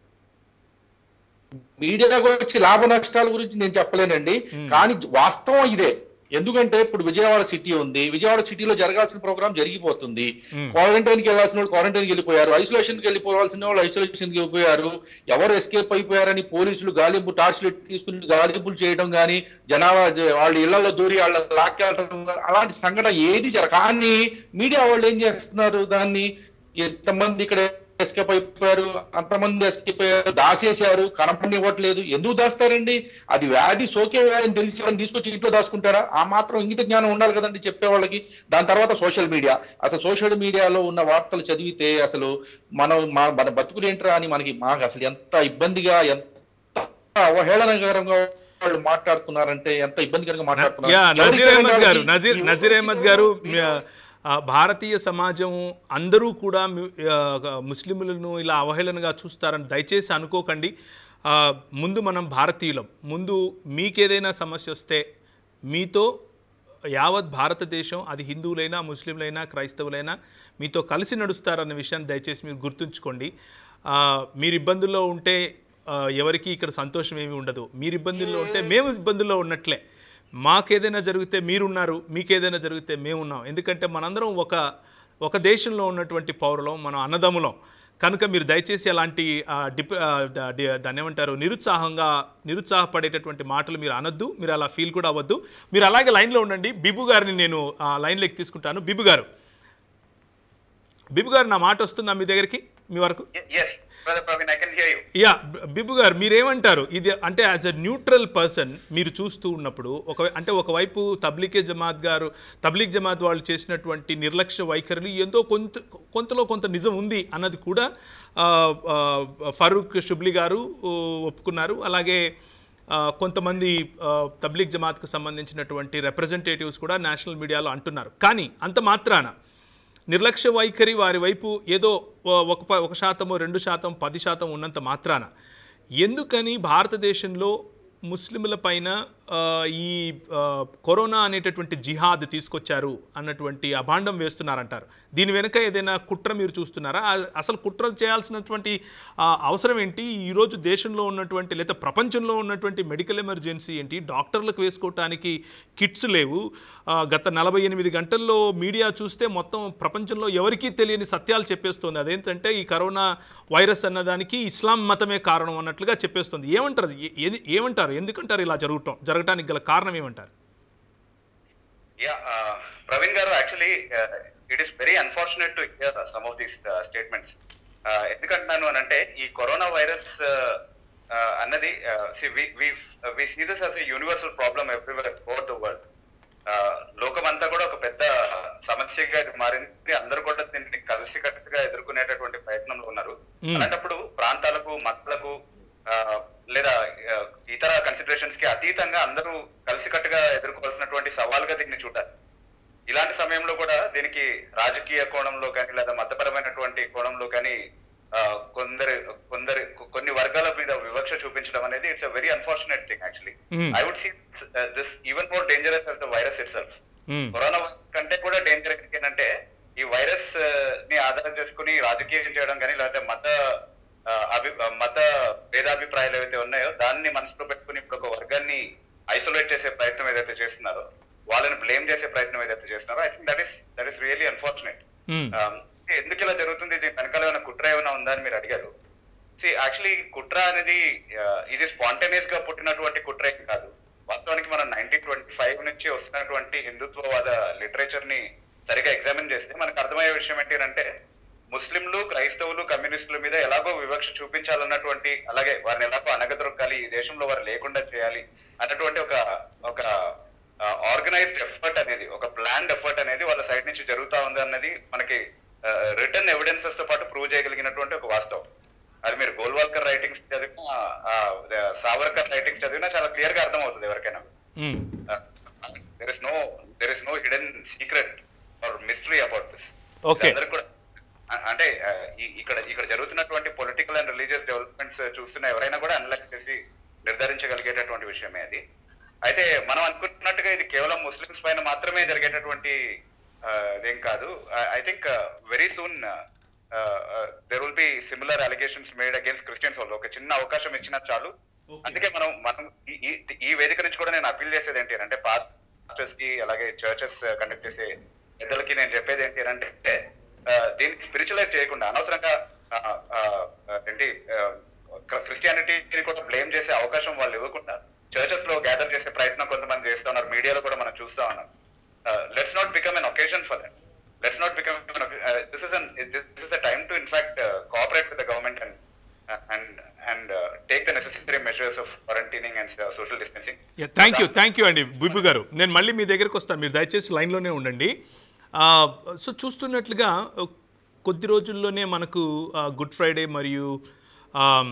మీడియాకు వచ్చి లాభ నష్టాల గురించి నేను చెప్పలేనండి కానీ వాస్తవం ఇదే ఎందుకంటే ఇప్పుడు విజయవాడ సిటీ ఉంది విజయవాడ సిటీలో జరగాల్సిన ప్రోగ్రామ్ జరిగిపోతుంది క్వారంటైన్ కి వెళ్ళాల్సిన వాళ్ళు క్వారంటైన్ కి వెళ్ళిపోయారు ఐసోలేషన్ కి వెళ్ళిపోవాల్సిన వాళ్ళు ఐసోలేషన్ కి వెళ్ళిపోయారు ఎవరు ఎస్కేప్ అయిపోయారని పోలీసులు గాలింపు టార్చ్ లైట్ తీసుకుని గాలింపులు చేయడం కానీ జనాభా వాళ్ళ ఇళ్లలో దూరి వాళ్ళ లాక్కెళ్ళడం అలాంటి సంఘటన ఏది జరగ కానీ మీడియా వాళ్ళు ఏం చేస్తున్నారు దాన్ని ఎంతమంది ఇక్కడ ఎస్కేప్ అయిపోయారు అంతమంది ఎస్కేప్ అయ్యారు దాసేశారు కనపడివ్వట్లేదు ఎందుకు దాస్తారండి అది వ్యాధి సోకే వ్యాధిని తెలిసి వాళ్ళని తీసుకొచ్చి ఇంట్లో దాచుకుంటారా ఆ మాత్రం ఇంగిత జ్ఞానం ఉండాలి కదండి చెప్పే వాళ్ళకి దాని తర్వాత సోషల్ మీడియా అసలు సోషల్ మీడియాలో ఉన్న వార్తలు చదివితే అసలు మనం మా- మన బతుకులు ఏంట్రా అని మనకి మాకు అసలు ఎంత ఇబ్బందిగా ఎంత అవహేళనకరంగా వాళ్ళు మాట్లాడుతున్నారంటే ఎంత ఇబ్బందికరంగా మాట్లాడుతున్నారు యా ఎవరికి నజీర్ అహ్మద్ తెలియని గారు వాళ్ళకి నజీర్ ఈ నజీర్ అహ్మద్ గారు మీ, ఆ, భారతీయ సమాజం అందరూ కూడా ము- ఆ, ముస్లింలను ఇలా అవహేళనగా చూస్తారని దయచేసి అనుకోకండి ఆ, ముందు మనం భారతీయులం ముందు మీకేదైనా సమస్య వస్తే మీతో యావత్ భారతదేశం అది హిందువులైనా ముస్లింలైనా క్రైస్తవులైనా మీతో కలిసి నడుస్తారన్న విషయాన్ని దయచేసి మీరు గుర్తుంచుకోండి ఆ, మీరు ఇబ్బందుల్లో ఉంటే ఆ, ఎవరికి ఇక్కడ సంతోషం ఏమీ ఉండదు మీరు ఇబ్బందుల్లో ఉంటే మేము ఇబ్బందుల్లో ఉన్నట్లే మాకేదైనా జరిగితే మీరున్నారు మీకేదైనా జరిగితే మేమున్నాం ఎందుకంటే మనందరం ఒక ఒక దేశంలో ఉన్నటువంటి పౌరులం మనం అన్నదమ్ములం కనుక మీరు దయచేసి అలాంటి ఆ, డిప్ ఆ, ద- డి- దాన్ని ఏమంటారు నిరుత్సాహంగా నిరుత్సాహపడేటటువంటి మాటలు మీరు అనొద్దు మీరు అలా ఫీల్ కూడా అవ్వద్దు మీరు అలాగే లైన్లో ఉండండి బిబు గారిని నేను ఆ, లైన్లోకి తీసుకుంటాను బిబు గారు బిబు గారు నా మాట వస్తుందా మీ దగ్గరికి మీ వరకు Yes, brother Praveen, I can hear you. Yeah Bibu గారు మీరేమంటారు ఇది అంటే యాజ్ అ న్యూట్రల్ పర్సన్ మీరు చూస్తూ ఉన్నప్పుడు ఒక అంటే ఒకవైపు తబ్లికే జమాత్ గారు తబ్లిక్ జమాత్ వాళ్ళు చేసినటువంటి నిర్లక్ష్య వైఖరులు ఎంతో కొంత కొంతలో కొంత నిజం ఉంది అన్నది కూడా ఆ, ఆ, ఫరూక్ షుబ్లి గారు ఊ, ఒప్పుకున్నారు అలాగే ఆ, కొంతమంది ఆ, తబ్లిక్ జమాత్కు సంబంధించినటువంటి రిప్రజెంటేటివ్స్ కూడా నేషనల్ మీడియాలో అంటున్నారు కానీ అంత మాత్రాన నిర్లక్ష్య వైఖరి వారి వైపు ఏదో ఓ- ఒక ప- ఒక శాతము రెండు శాతం పది శాతం ఉన్నంత మాత్రాన ఎందుకని భారతదేశంలో ముస్లింల పైన ఆ, ఈ ఆ, కరోనా అనేటటువంటి జిహాద్ తీసుకొచ్చారు అన్నటువంటి అభాండం వేస్తున్నారంటారు దీని వెనుక ఏదైనా కుట్ర మీరు చూస్తున్నారా ఆ- అసలు కుట్ర చేయాల్సినటువంటి ఆ, అవసరం ఏంటి ఈరోజు దేశంలో ఉన్నటువంటి లేదా ప్రపంచంలో ఉన్నటువంటి మెడికల్ ఎమర్జెన్సీ ఏంటి డాక్టర్లకు వేసుకోవటానికి కిట్స్ లేవు ఆ, గత నలభై ఎనిమిది గంటల్లో మీడియా చూస్తే మొత్తం ప్రపంచంలో ఎవరికీ తెలియని సత్యాలు చెప్పేస్తుంది అదేంటంటే ఈ కరోనా వైరస్ అన్నదానికి ఇస్లాం మతమే కారణం అన్నట్లుగా చెప్పేస్తుంది ఏమంటారు ఏ- ఏది- ఏమంటారు ఎందుకంటారు ఇలా జరగటం జరగటానికి గల కారణం ఏమంటారు Yeah, uh, Praveen Garu, actually, uh, it is very unfortunate to hear uh, some of these uh, statements. Uh, ఎందుకంటున్నాను అని అంటే ఈ కరోనా వైరస్ అన్నది we see this as universal problem everywhere over the world లోకమంతా కూడా ఒక పెద్ద సమస్యగా ఇది మారింది అందరూ కూడా దీన్ని కలిసికట్టుగా ఎదుర్కొనేటటువంటి ప్రయత్నంలో ఉన్నారు Hmm. అలాంటప్పుడు ప్రాంతాలకు మతాలకు ఆ, లేదా ఆ, ఇతర కన్సిడరేషన్స్ కి అతీతంగా అందరూ కలిసికట్టుగా ఎదుర్కోవాల్సినటువంటి సవాలుగా దీన్ని చూడాలి ఇలాంటి సమయంలో కూడా దీనికి రాజకీయ కోణంలో కానీ లేదా మతపరమైనటువంటి కోణంలో కానీ ఆ, కొందరు కొందరు కొన్ని వర్గాల మీద వివక్ష చూపించడం అనేది it's a very unfortunate thing actually Hmm. I would see this even more dangerous as the virus itself hmm. Corona virus కంటే కూడా డేంజర్ ఏంటంటే ఈ వైరస్ ఆ, ని ఆధారం చేసుకుని రాజకీయం చేయడం కానీ లేకపోతే మత ఆ, అభి ఆ, మత భేదాభిప్రాయాలు ఏవైతే ఉన్నాయో దాన్ని మనసులో పెట్టుకుని ఇప్పుడు ఒక వర్గాన్ని ఐసోలేట్ చేసే ప్రయత్నం ఏదైతే చేస్తున్నారో వాళ్ళని బ్లేమ్ చేసే ప్రయత్నం ఏదైతే చేస్తున్నారో I think that is that is really unfortunate hmm. ఎందుకు ఇలా జరుగుతుంది దీని వెనకాల ఏమైనా కుట్ర ఏమైనా ఉందా అని మీరు అడిగారు సి యాక్చువల్లీ కుట్ర అనేది ఆ, ఇది స్పాంటేనియస్ గా పుట్టినటువంటి కుట్ర ఏం కాదు వాస్తవానికి మనం నైన్టీన్ ట్వంటీ ఫైవ్ నుంచి వస్తున్నటువంటి హిందుత్వవాద లిటరేచర్ ని సరిగా ఎగ్జామిన్ చేస్తే మనకు అర్థమయ్యే విషయం ఏంటి అంటే ముస్లింలు క్రైస్తవులు కమ్యూనిస్టుల మీద ఎలాగో వివక్ష చూపించాలన్నటువంటి అలాగే వారిని ఎలాగో అనగదొరకాలి ఈ దేశంలో వారు లేకుండా చేయాలి అన్నటువంటి ఒక ఒక ఆర్గనైజ్డ్ ఎఫర్ట్ అనేది ఒక ప్లాన్డ్ ఎఫర్ట్ అనేది వాళ్ళ సైడ్ నుంచి జరుగుతా ఉంది అన్నది మనకి రిటర్న్ ఎవిడెన్సెస్ తో పాటు ప్రూవ్ చేయగలిగినటువంటి ఒక వాస్తవం అది మీరు గోల్వాల్కర్ రైటింగ్స్ చదివినా ఆ, సావర్కర్ రైటింగ్స్ చదివినా చాలా క్లియర్ గా అర్థమవుతుంది ఎవరికైనా hmm. There is no there is no hidden secret or mystery about this Okay. కూడా అ- అంటే ఆ, ఈ- ఇక్కడ ఇక్కడ జరుగుతున్నటువంటి పొలిటికల్ అండ్ రిలీజియస్ డెవలప్మెంట్స్ చూస్తున్న ఎవరైనా కూడా అనలైజ్ చేసి నిర్ధారించగలిగేటటువంటి విషయమే అది అయితే మనం అనుకుంటున్నట్టుగా ఇది కేవలం ముస్లిమ్స్ పైన మాత్రమే జరిగేటటువంటి ఆ, ఇదేం కాదు I think very soon there will be similar allegations made against Christians వాళ్ళు ఒక చిన్న అవకాశం ఇచ్చినా చాలు అందుకే మనం మనం ఈ- ఈ ఈ వేదిక నుంచి కూడా నేను అప్పీల్ చేసేది ఏంటి అంటే పాస్టర్స్ కి అలాగే చర్చెస్ కండక్ట్ చేసే పెద్దలకి నేను చెప్పేది ఏంటి అంటే ఆ, దీన్ని స్పిరిచువలైజ్ చేయకుండా అనవసరంగా ఆ, ఆ, ఏంటి క్రిస్టియానిటీని కూడా బ్లేమ్ చేసే అవకాశం వాళ్ళు ఇవ్వకుండా చర్చెస్ లో గ్యాదర్ చేసే ప్రయత్నం కొంతమంది చేస్తున్నారు మీడియాలో కూడా మనం చూస్తా ఉన్నాం let's not become an occasion for that let's not become this is this is a time to in fact cooperate with the government and and and take the necessary measures of quarantining and social distancing thank you thank you అండి బిబు గారు నేను మళ్ళీ మీ దగ్గరకు వస్తాను మీరు దయచేసి లైన్లోనే ఉండండి ఆ, సో చూస్తున్నట్లుగా ఆ, కొద్ది రోజుల్లోనే మనకు ఆ, గుడ్ ఫ్రైడే మరియు ఆమ్,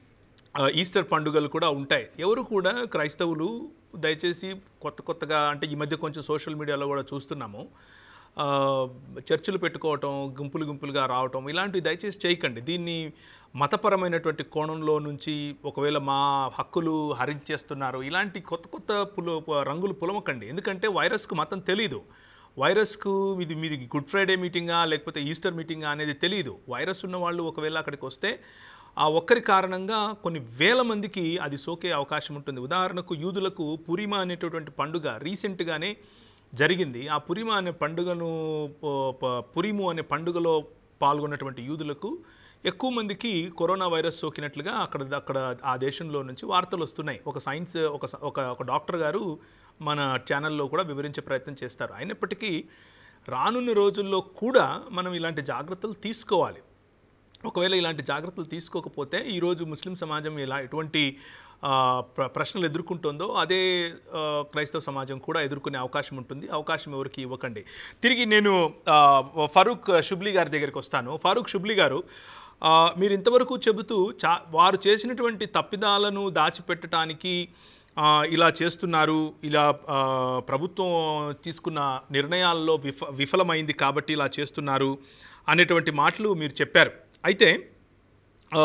ఆ, ఈస్టర్ పండుగలు కూడా ఉంటాయి ఎవరు కూడా క్రైస్తవులు దయచేసి కొత్త కొత్తగా అంటే ఈ మధ్య కొంచెం సోషల్ మీడియాలో కూడా చూస్తున్నాము ఆ, చర్చిలు పెట్టుకోవటం గుంపులు గుంపులుగా రావటం ఇలాంటివి దయచేసి చేయకండి దీన్ని మతపరమైనటువంటి కోణంలో నుంచి ఒకవేళ మా హక్కులు హరించేస్తున్నారు ఇలాంటి కొత్త కొత్త పుల రంగులు పులమకండి ఎందుకంటే వైరస్కు మతం తెలీదు వైరస్కు ఇది మీది గుడ్ ఫ్రైడే మీటింగా లేకపోతే ఈస్టర్ మీటింగా అనేది తెలియదు వైరస్ ఉన్న వాళ్ళు ఒకవేళ అక్కడికి వస్తే ఆ ఒక్కరి కారణంగా కొన్ని వేల మందికి అది సోకే అవకాశం ఉంటుంది ఉదాహరణకు యూదులకు పురిమ అనేటటువంటి పండుగ రీసెంట్గానే జరిగింది ఆ పురిమ అనే పండుగను ప- ప- పురిము అనే పండుగలో పాల్గొన్నటువంటి యూదులకు ఎక్కువ మందికి కరోనా వైరస్ సోకినట్లుగా అక్కడ అక్కడ ఆ దేశంలో నుంచి వార్తలు వస్తున్నాయి ఒక సైన్స్ ఒక స- ఒక ఒక డాక్టర్ గారు మన ఛానల్లో కూడా వివరించే ప్రయత్నం చేస్తారు అయినప్పటికీ రానున్న రోజుల్లో కూడా మనం ఇలాంటి జాగ్రత్తలు తీసుకోవాలి ఒకవేళ ఇలాంటి జాగ్రత్తలు తీసుకోకపోతే ఈరోజు ముస్లిం సమాజం ఇలా ఎటువంటి ఆ, ప్ర- ప్రశ్నలు ఎదుర్కొంటుందో అదే ఆ, క్రైస్తవ సమాజం కూడా ఎదుర్కొనే అవకాశం ఉంటుంది అవకాశం ఎవరికి ఇవ్వకండి తిరిగి నేను ఆ, ఫరూక్ షుబ్లీ గారి దగ్గరికి వస్తాను ఫరూక్ షుబ్లీ గారు ఆ, మీరు ఇంతవరకు చెబుతూ చా వారు చేసినటువంటి తప్పిదాలను దాచిపెట్టడానికి ఆ, ఇలా చేస్తున్నారు ఇలా ఆ, ప్రభుత్వం తీసుకున్న నిర్ణయాల్లో విఫ విఫలమైంది కాబట్టి ఇలా చేస్తున్నారు అనేటువంటి మాటలు మీరు చెప్పారు అయితే ఆ,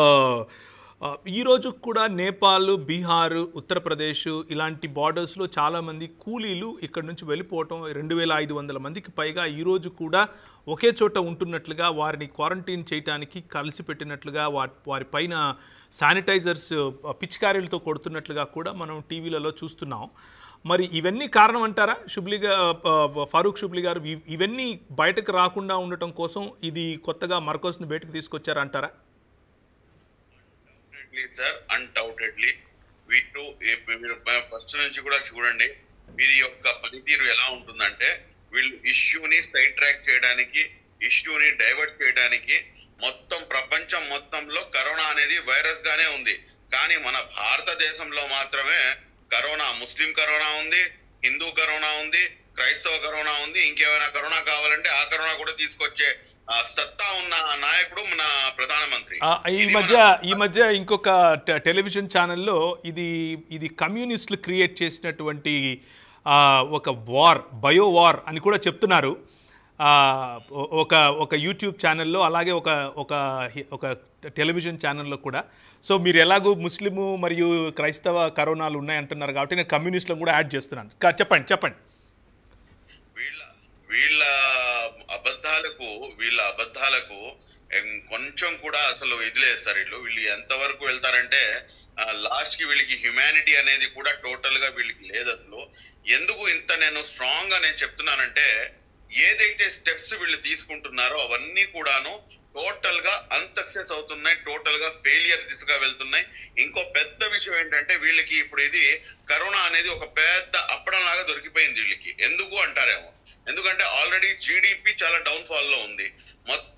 ఆ, ఈ రోజు కూడా నేపాల్ బీహార్ ఉత్తరప్రదేశ్ ఇలాంటి బార్డర్స్లో చాలామంది కూలీలు ఇక్కడ నుంచి వెళ్ళిపోవటం రెండు వేల ఐదు వందల మందికి పైగా ఈ రోజు కూడా ఒకే చోట ఉంటున్నట్లుగా వారిని క్వారంటైన్ చేయడానికి కలిసి పెట్టినట్లుగా వారి వారి పైన శానిటైజర్స్ ఆ, పిచికారీలతో కొడుతున్నట్లుగా కూడా మనం టీవీలలో చూస్తున్నాం మరి ఇవన్నీ కారణం అంటారా షుబ్లీ గా ఆ, ఫారూక్ షుబ్లీ గారు ఇవ్- ఇవన్నీ బయటకు రాకుండా ఉండటం కోసం ఇది కొత్తగా మర్కోస్ని బయటకు తీసుకొచ్చారంటారా సార్ అన్డౌటెడ్లీ వీరు మీరు ఫస్ట్ నుంచి కూడా చూడండి వీరి యొక్క పనితీరు ఎలా ఉంటుందంటే వీళ్ళు ఇష్యూని సైడ్ ట్రాక్ చేయడానికి ఇష్యూని డైవర్ట్ చేయడానికి మొత్తం ప్రపంచం మొత్తంలో కరోనా అనేది వైరస్ గానే ఉంది కానీ మన భారతదేశంలో మాత్రమే కరోనా ముస్లిం కరోనా ఉంది హిందూ కరోనా ఉంది క్రైస్తవ కరోనా ఉంది ఇంకేమైనా కరోనా కావాలంటే ఆ కరోనా కూడా తీసుకొచ్చే ఆ, సత్తా ఉన్న నాయకుడు మన ప్రధానమంత్రి ఆ, ఈ ఇది మధ్య మన- ఈ మధ్య ఇంకొక టె- టెలివిజన్ ఛానల్లో ఇది ఇది కమ్యూనిస్టులు క్రియేట్ చేసినటువంటి ఆ, ఒక వార్ బయో వార్ అని కూడా చెప్తున్నారు ఆ, ఒ- ఒక ఒక యూట్యూబ్ ఛానల్లో అలాగే ఒక ఒక హి- ఒక టెలివిజన్ ఛానల్లో కూడా సో మీరు ఎలాగూ ముస్లిము మరియు క్రైస్తవ కరోనాలు ఉన్నాయంటున్నారు కాబట్టి నేను కమ్యూనిస్టులను కూడా యాడ్ చేస్తున్నాను కా- చెప్పండి చెప్పండి వీళ్ళ వీళ్ళ అబద్ధాలకు వీళ్ళ అబద్ధాలకు ఎం, కొంచెం కూడా అసలు ఇది లేదు సార్ వీళ్ళు వీళ్ళు ఎంతవరకు వెళ్తారంటే లాస్ట్ కి వీళ్ళకి హ్యుమానిటీ అనేది కూడా టోటల్ గా వీళ్ళకి లేదు అసలు ఎందుకు ఇంత నేను స్ట్రాంగ్ గా నేను చెప్తున్నానంటే ఏదైతే స్టెప్స్ వీళ్ళు తీసుకుంటున్నారో అవన్నీ కూడాను టోటల్ గా అన్సక్సెస్ అవుతున్నాయి టోటల్ గా ఫెయిలియర్ దిశగా వెళ్తున్నాయి ఇంకో పెద్ద విషయం ఏంటంటే వీళ్ళకి ఇప్పుడు ఇది కరోనా అనేది ఒక పెద్ద అప్పడం లాగా దొరికిపోయింది వీళ్ళకి ఎందుకు అంటారేమో ఎందుకంటే ఆల్రెడీ జీడిపి చాలా డౌన్ ఫాల్ లో ఉంది మొత్తం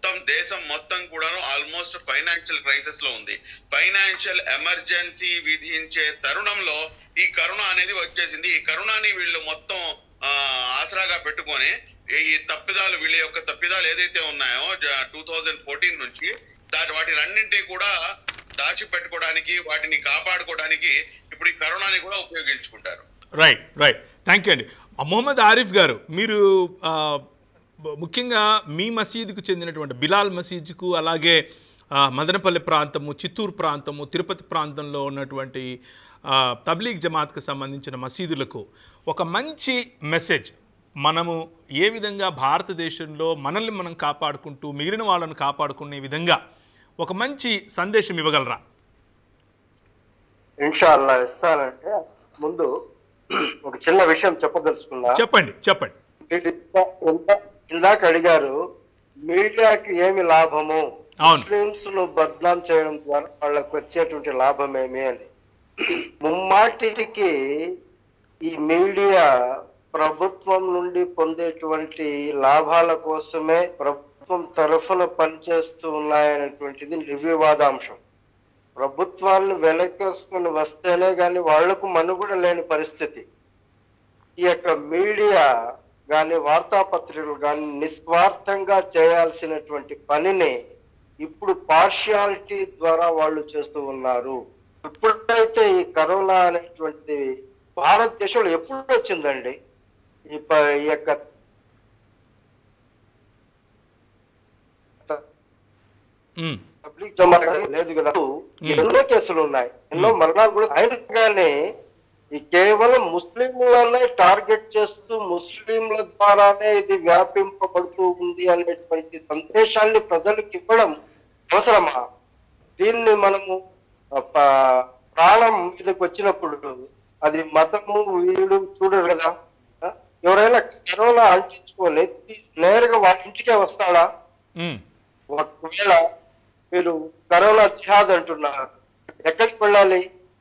మొత్తం దేశం మొత్తం కూడాను ఆల్మోస్ట్ ఫైనాన్షియల్ క్రైసిస్ లో ఉంది ఫైనాన్షియల్ ఎమర్జెన్సీ విధించే తరుణంలో ఈ కరోనా అనేది వచ్చేసింది ఈ కరోనాని వీళ్ళు మొత్తం ఆ, ఆసరాగా పెట్టుకొని ఈ తప్పిదాలు వీళ్ళ యొక్క తప్పిదాలు ఏదైతే ఉన్నాయో టూ థౌజండ్ ఫోర్టీన్ నుంచి దాని వాటి అన్నింటినీ కూడా దాచిపెట్టుకోవడానికి వాటిని కాపాడుకోవడానికి ఇప్పుడు ఈ కరోనాని కూడా ఉపయోగించుకుంటారు రైట్ రైట్ థ్యాంక్ యూ అండి ఆ, మొహమ్మద్ ఆరిఫ్ గారు మీరు ఆ, బ- ముఖ్యంగా మీ మసీదుకు చెందినటువంటి బిలాల్ మసీదుకు అలాగే ఆ, మదనపల్లి ప్రాంతము చిత్తూరు ప్రాంతము తిరుపతి ప్రాంతంలో ఉన్నటువంటి ఆ, తబ్లీగ్ జమాత్కు సంబంధించిన మసీదులకు ఒక మంచి మెసేజ్ మనము ఏ విధంగా భారతదేశంలో మనల్ని మనం కాపాడుకుంటూ మిగిలిన వాళ్ళను కాపాడుకునే విధంగా ఒక మంచి సందేశం ఇవ్వగలరా ఇన్షాల్లా ఇస్తానంటే ముందు ఒక చిన్న విషయం చెప్పదలుచుకున్నా చెప్పండి చెప్పండి మీరు ఇంత- ఇంత- ఇందాక అడిగారు మీడియాకి ఏమి లాభము అవును. ముస్లింస్ ను బద్నాం చేయడం ద్వారా వాళ్ళకి వచ్చేటువంటి లాభం ఏమి అని ముమ్మాటికి ఈ మీడియా ప్రభుత్వం నుండి పొందేటువంటి లాభాల కోసమే ప్రభుత్వం తరఫున పనిచేస్తూ ఉన్నాయనేటువంటిది నిర్వివాదాంశం ప్రభుత్వాన్ని వెనకేసుకుని వస్తేనే గాని వాళ్లకు మనుగడ లేని పరిస్థితి ఈ యొక్క మీడియా గాని వార్తాపత్రికలు గాని నిస్వార్థంగా చేయాల్సినటువంటి పనిని ఇప్పుడు పార్షియాలిటీ ద్వారా వాళ్ళు చేస్తూ ఉన్నారు ఎప్పుడైతే ఈ కరోనా అనేటువంటి భారతదేశంలో ఎప్పుడు వచ్చిందండి ఈ ప- ఈ యొక్క ఉమ్, పబ్లిక్ జమాత్ లేదు కదా ఎన్నో కేసులు ఉన్నాయి ఎన్నో మరణాలు కూడా అయినగానే ఈ కేవలం ముస్లింలనే టార్గెట్ చేస్తూ ముస్లింల ద్వారానే ఇది వ్యాపింపబడుతూ ఉంది అనేటువంటి సందేశాన్ని ప్రజలకు ఇవ్వడం అవసరమా దీన్ని మనము ఆ, ప- ప్రాణం మీదకి వచ్చినప్పుడు అది మతము వీడు చూడరు కదా ఆ? ఎవరైనా కరోనా అంటించుకొని నేరుగా వాళ్ళ ఇంటికే వస్తాడా ఉమ్, ఒకవేళ మీరు కరోనా జిహాద్ అంటున్నారు ఎక్కడికి వెళ్ళాలి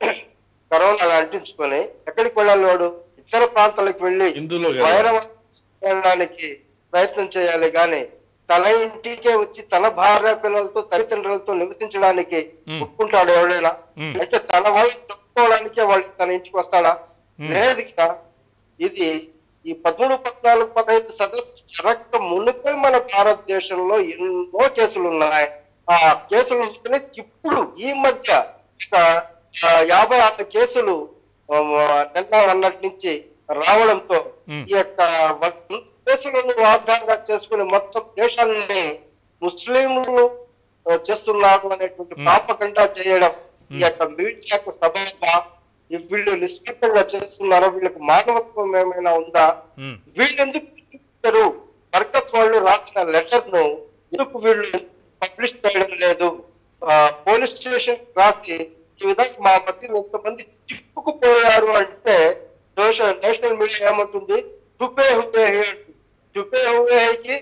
కరోనా అంటించుకొని ఎక్కడికి వెళ్ళాలి వాడు ఇతర ప్రాంతాలకు వెళ్ళి హిందువులో కదా. వైరం వెళ్ళడానికి ప్రయత్నం చేయాలి కానీ తన ఇంటికే వచ్చి తన భార్య పిల్లలతో తల్లిదండ్రులతో నివసించడానికి Hmm. ఒప్పుకుంటాడు ఎవడైనా Hmm. అంటే తన వాళ్ళు చెప్పుకోవడానికే వాళ్ళు తన ఇంటికి వస్తాడా లేదు కదా ఇది ఈ పదమూడు పద్నాలుగు పదహైదు సదస్సు జరగక మునిపే మన భారతదేశంలో ఎన్నో కేసులు ఉన్నాయి ఆ కేసులు ఉంటేనే ఇప్పుడు ఈ మధ్య ఒక, ఆ, యాభై ఆరు కేసులు ఆ, నిన్న అన్నటి నుంచి రావడంతో Hmm. ఈ యొక్క వ- కేసులను ఆధారంగా చేసుకుని మొత్తం దేశాన్ని ముస్లింలు ఆ, చేస్తున్నారు అనేటువంటి పాపకండా చేయడం ఈ యొక్క మీడియాకు సభగా వీళ్ళు నిష్పక్షంగా చేస్తున్నారో వీళ్ళకి మానవత్వం ఏమైనా ఉందా ఉమ్. వీళ్ళు ఎందుకు చూపించారు వర్కర్స్ వాళ్ళు రాసిన లెటర్ ను ఎందుకు వీళ్ళు పబ్లిష్ చేయడం లేదు ఆ, పోలీస్ స్టేషన్ రాసి ఈ విధంగా మా మధ్య ఇంతమంది చిక్కుకుపోయారు అంటే సోషల్ నేషనల్ మీడియా ఏమంటుంది టుపే హుపే హే అంటుంది టుపే హువే హేకి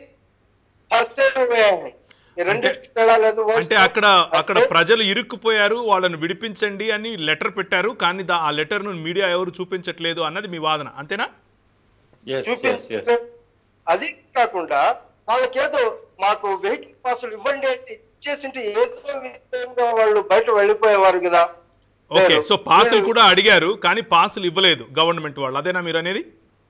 ఫసే హువే హే ఈ రెండింటికి తేడా లేదు అంటే అక్కడ అక్కడ ప్రజలు ఇరుక్కుపోయారు వాళ్ళను విడిపించండి అని లెటర్ పెట్టారు కానీ దా- ఆ లెటర్ను మీడియా ఎవరు చూపించట్లేదు అన్నది మీ వాదన అంతేనా ఎస్ ఎస్ ఎస్ చూపించే అది కాకుండా వాళ్ళకేదో మాకు వెహికల్ పాసులు ఇవ్వండి అంటే ఇచ్చేసింటే ఏదో విధంగా వాళ్ళు బయట వెళ్ళిపోయేవారు కదా ఓకే లేదు. సో పాసులు మీరు- కూడా అడిగారు కానీ పాసులు ఇవ్వలేదు గవర్నమెంట్ వాళ్ళు అదేనా మీరు అనేది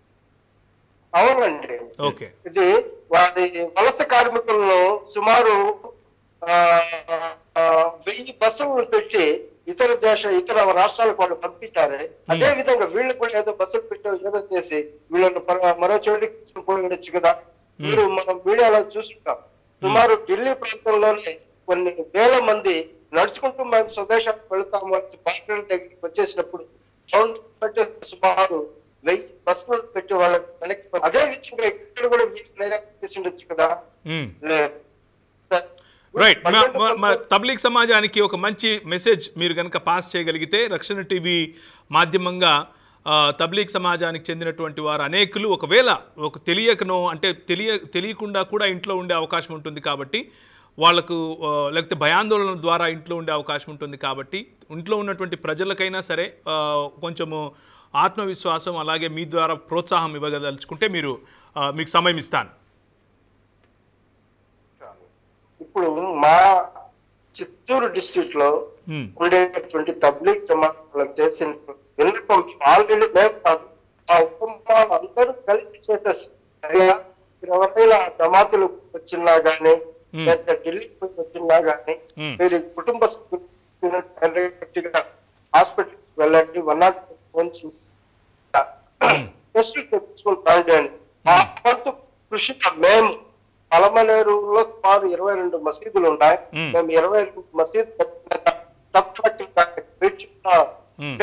అవునండి ఓకే ఇది వారి వలస కార్మికులను సుమారు ఆ, ఆ, వెయ్యి బస్సులను పెట్టి ఇతర దేశ ఇతర రాష్ట్రాలకు వాళ్ళు పంపించారే అదే విధంగా వీళ్ళు కూడా ఏదో బస్సులు పెట్టి ఏదో చేసి వీళ్ళని పర- మరో చోటికి తీసుకుని ఉండొచ్చు కదా మీరు మనం మీడియాలో చూస్తుంటాం సుమారు ఢిల్లీ ప్రాంతంలోనే కొన్ని వేల మంది నడుచుకుంటూ మేము స్వదేశానికి వెళ్తాము అని బార్డర్ దగ్గరికి వచ్చేసినప్పుడు సౌండ్ పెట్టే సుమారు వెయ్యి బస్సులు పెట్టి వాళ్ళకి వెనక్కి పంపి- అదే విధంగా ఇక్కడ కూడా మీరు ప్రయత్నం చేసి ఉండొచ్చు కదా మ్మ్. లేదు. రైట్ మా- మా- మా తబ్లీగ్ సమాజానికి ఒక మంచి మెసేజ్ మీరు కనుక పాస్ చేయగలిగితే రక్షణ టీవీ మాధ్యమంగా ఆ, తబ్లీగ్ సమాజానికి చెందినటువంటి వారు అనేకులు ఒకవేళ ఒక తెలియకనో అంటే తెలియ తెలియకుండా కూడా ఇంట్లో ఉండే అవకాశం ఉంటుంది కాబట్టి వాళ్ళకు ఆ, లేకపోతే భయాందోళన ద్వారా ఇంట్లో ఉండే అవకాశం ఉంటుంది కాబట్టి ఇంట్లో ఉన్నటువంటి ప్రజలకైనా సరే ఆ, కొంచెము ఆత్మవిశ్వాసం అలాగే మీ ద్వారా ప్రోత్సాహం ఇవ్వగదలుచుకుంటే మీరు ఆ, మీకు సమయం ఇస్తాను ఇప్పుడు మా చిత్తూరు డిస్ట్రిక్ట్ లో ఉమ్, ఉండేటువంటి తబ్లీగ్ జమాత్లో చేసిన విన్నపం ఆల్రెడీ మేము కాదు, ఆ కుటుంబాలు అందరూ కలిసి చేసేసారు ఎవరైనా జమాతులు వచ్చినా గానీ Hmm. లేదా ఢిల్లీకి పోయి వచ్చినా గానీ Hmm. మీరు కుటుంబ సభ్యులు డైరెక్ట్గా హాస్పిటల్ వెళ్ళండి వన్ నాట్ ఫోన్స్ టెస్ట్ తెచ్చుకుంటాండి అని ఆ వంతు కృషిగా మేము పలమనేరులో సుమారు ఇరవై రెండు మసీదులు ఉన్నాయి Hmm. మేము ఇరవై రెండు మసీదు సబ్ కలెక్టర్ Hmm.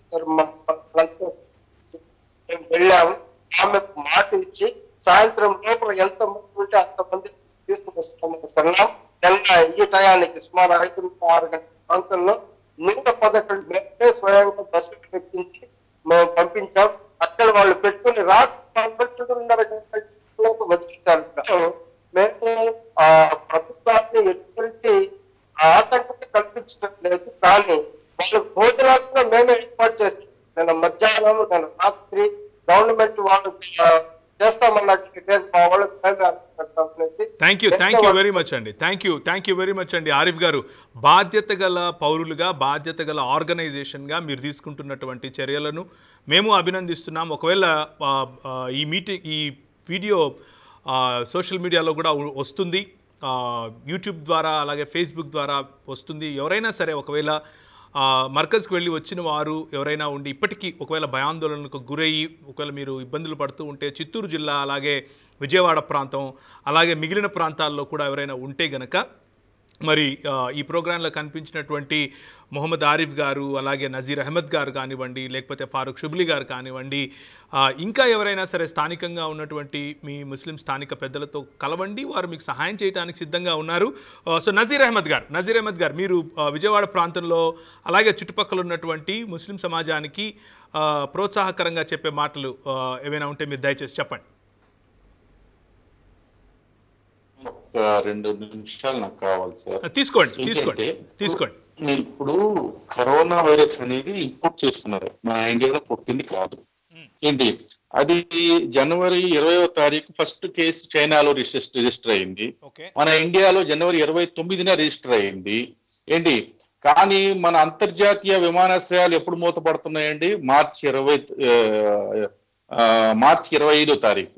మేము వెళ్ళాము ఆమె మాట ఇచ్చి సాయంత్రం లోపల ఎంత మంది ఉంటే అంత మంది తీసుకువస్తామని సన్నాం నిన్న ఈ టయానికి సుమారు ఐదు నుంచి ఆరు గంటల ప్రాంతంలో నూట పదకొండు మేమే స్వయంగా బస్సు పెట్టించి మేము పంపించాం అక్కడ వాళ్ళు పెట్టుకుని రాత్రిన్నర గంటలకు వచ్చించారు మేము ఆ ప్రభుత్వాన్ని ఎటువంటి ఆటంకం కల్పించడం లేదు కానీ వాళ్ళ భోజనాలు కూడా మేమే ఏర్పాటు చేస్తాం నేను మధ్యాహ్నం నేను రాత్రి గవర్నమెంట్ వాళ్ళు ఆ, చేస్తామన్నట్టు లేదు మా వాళ్ళకి మేమే అనుకుంటాం అనేది. Thank you thank you very much అండి thank you thank you very much అండి ఆరిఫ్ గారు బాధ్యత గల పౌరులుగా బాధ్యత గల ఆర్గనైజేషన్గా మీరు తీసుకుంటున్నటువంటి చర్యలను మేము అభినందిస్తున్నాం ఒకవేళ ఆ, ఆ, ఈ మీటింగ్ ఈ వీడియో ఆ, సోషల్ మీడియాలో కూడా ఉ- వస్తుంది ఆ, యూట్యూబ్ ద్వారా అలాగే ఫేస్బుక్ ద్వారా వస్తుంది ఎవరైనా సరే ఒకవేళ ఆ, మర్కజ్కి వెళ్ళి వచ్చిన వారు ఎవరైనా ఉండి ఇప్పటికీ ఒకవేళ భయాందోళనకు గురయ్యి ఒకవేళ మీరు ఇబ్బందులు పడుతూ ఉంటే చిత్తూరు జిల్లా అలాగే విజయవాడ ప్రాంతం అలాగే మిగిలిన ప్రాంతాల్లో కూడా ఎవరైనా ఉంటే గనక మరి ఆ, ఈ ప్రోగ్రాంలో కనిపించినటువంటి మొహమ్మద్ ఆరిఫ్ గారు అలాగే నజీర్ అహ్మద్ గారు కానివ్వండి లేకపోతే ఫారూక్ షుబ్లీ గారు కానివ్వండి ఆ, ఇంకా ఎవరైనా సరే స్థానికంగా ఉన్నటువంటి మీ ముస్లిం స్థానిక పెద్దలతో కలవండి వారు మీకు సహాయం చేయడానికి సిద్ధంగా ఉన్నారు ఆ, సో నజీర్ అహ్మద్ గారు నజీర్ అహ్మద్ గారు మీరు ఆ, విజయవాడ ప్రాంతంలో అలాగే చుట్టుపక్కల ఉన్నటువంటి ముస్లిం సమాజానికి ఆ, ప్రోత్సాహకరంగా చెప్పే మాటలు ఆ, ఏవైనా ఉంటే మీరు దయచేసి చెప్పండి ఒక రెండు నిమిషాలు నాకు కావాలి సార్ తీసుకోండి తీసుకోండి ఏంటంటే, తీసుకోండి ఇప్పుడు కరోనా వైరస్ అనేది ఇంపోర్ట్ చేస్తున్నారు మన ఇండియాలో పుట్టింది కాదు ఏంటి అది జనవరి ఇరవయో తారీఖు ఫస్ట్ కేసు చైనాలో రిజిస్టర్ రిజిస్టర్ అయింది ఓకే మన ఇండియాలో జనవరి ఇరవై తొమ్మిదిన రిజిస్టర్ అయింది ఏంటి కానీ మన అంతర్జాతీయ విమానాశ్రయాలు ఎప్పుడు మూతపడుతున్నాయండి మార్చి ఇరవై మార్చి ఇరవై ఐదో తారీఖు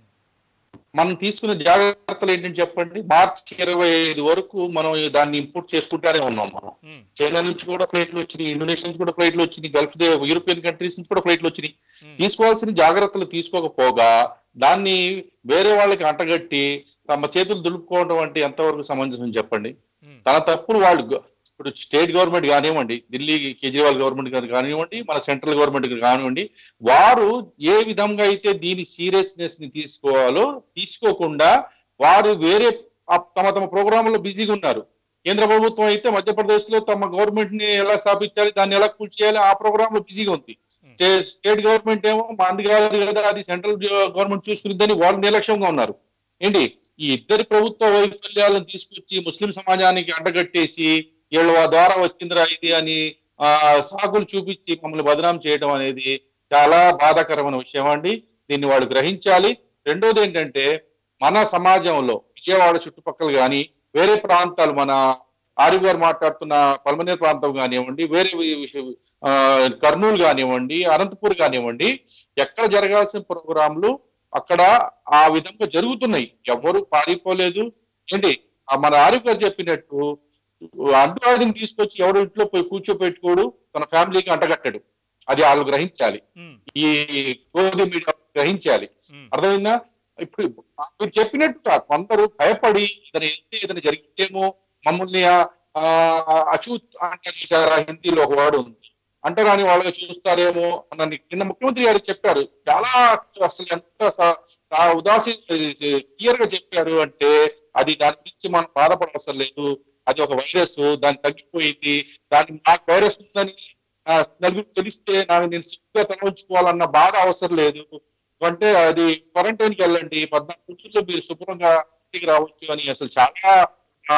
మనం తీసుకున్న జాగ్రత్తలు ఏంటంటే చెప్పండి మార్చి ఇరవై ఐదు వరకు మనం దాన్ని ఇంపోర్ట్ చేసుకుంటానే ఉన్నాం మనం మ్మ్. చైనా నుంచి కూడా ఫ్లైట్లు వచ్చినాయి ఇండోనేషియా నుంచి కూడా ఫ్లైట్లు వచ్చినాయి గల్ఫ్ దే- యూరోపియన్ కంట్రీస్ నుంచి కూడా ఫ్లైట్లు వచ్చినాయి తీసుకోవాల్సిన జాగ్రత్తలు తీసుకోకపోగా దాన్ని వేరే వాళ్ళకి అంటగట్టి తమ చేతులు దులుపుకోవడం అంటే ఎంతవరకు సమంజసం చెప్పండి మ్మ్. తన తప్పులు వాళ్ళు గ- ఇప్పుడు స్టేట్ గవర్నమెంట్ కానివ్వండి ఢిల్లీ కేజ్రీవాల్ గవర్నమెంట్ గారు కానివ్వండి మన సెంట్రల్ గవర్నమెంట్ గారు కానివ్వండి వారు ఏ విధంగా అయితే దీని సీరియస్నెస్ ని తీసుకోవాలో తీసుకోకుండా వారు వేరే ఆ- తమ తమ ప్రోగ్రాంలో బిజీగా ఉన్నారు కేంద్ర ప్రభుత్వం అయితే మధ్యప్రదేశ్ లో తమ గవర్నమెంట్ ని ఎలా స్థాపించాలి దాన్ని ఎలా కూల్చేయాలి ఆ ప్రోగ్రామ్ లో బిజీగా ఉంది స్టే- స్టేట్ గవర్నమెంట్ ఏమో మంది కాదు కదా అది సెంట్రల్ గవర్నమెంట్ చూసుకునిద్దని వాళ్ళు నిర్లక్ష్యంగా ఉన్నారు ఏంటి ఈ ఇద్దరి ప్రభుత్వ వైఫల్యాలను తీసుకొచ్చి ముస్లిం సమాజానికి అంటగట్టేసి వీళ్ళ ద్వారా వచ్చిందిరా ఇది అని ఆ సాకులు చూపించి మమ్మల్ని బదనాం చేయడం అనేది చాలా బాధాకరమైన విషయం అండి దీన్ని వాళ్ళు గ్రహించాలి రెండోది ఏంటంటే మన సమాజంలో విజయవాడ చుట్టుపక్కల కానీ వేరే ప్రాంతాలు మన ఆరిఫ్ గారు మాట్లాడుతున్న పల్మనేర్ ప్రాంతం కానివ్వండి వేరే వి- విష- ఆ, కర్నూలు కానివ్వండి అనంతపూర్ కానివ్వండి ఎక్కడ జరగాల్సిన ప్రోగ్రాంలు అక్కడ ఆ విధంగా జరుగుతున్నాయి ఎవరు పారిపోలేదు ఏంటి ఆ మన ఆరిఫ్ గారు చెప్పినట్టు అంటువాదిని తీసుకొచ్చి ఎవరు ఇంట్లో పోయి కూర్చోపెట్టుకోడు తన ఫ్యామిలీకి అంటగట్టాడు అది వాళ్ళు గ్రహించాలి మ్మ్. ఈ గోధుమ మీడియా గ్రహించాలి మ్మ్. అర్థమైందా ఇప్పుడు మీరు చెప్పినట్టు కాదు. కొందరు భయపడి ఇతను వెళ్తే ఏదైనా జరిగితేమో మమ్మల్ని ఆ- ఆ అచూత్ అంటే చూసారా హిందీలో ఒక వాడు ఉంది అంటరాని వాళ్ళగా చూస్తారేమో అన్న నిన్న ముఖ్యమంత్రి గారు చెప్పారు చాలా అసలు ఎంత స- ఆ ఉదాసీ క్లియర్ గా చెప్పారు అంటే అది దాని గురించి మనం బాధపడవసరం లేదు అది ఒక వైరస్ దాన్ని తగ్గిపోయింది దాన్ని నాకు వైరస్ ఉందని ఆ, నలుగురికి తెలిస్తే నాకు నేను సిగ్గుగా తల ఉంచుకోవాలన్న బాధ అవసరం లేదు అంటే అది క్వారంటైన్ కి వెళ్ళండి పద్నాలుగు రోజుల్లో మీరు శుభ్రంగా ఇంటికి రావచ్చు అని అసలు చాలా ఆ,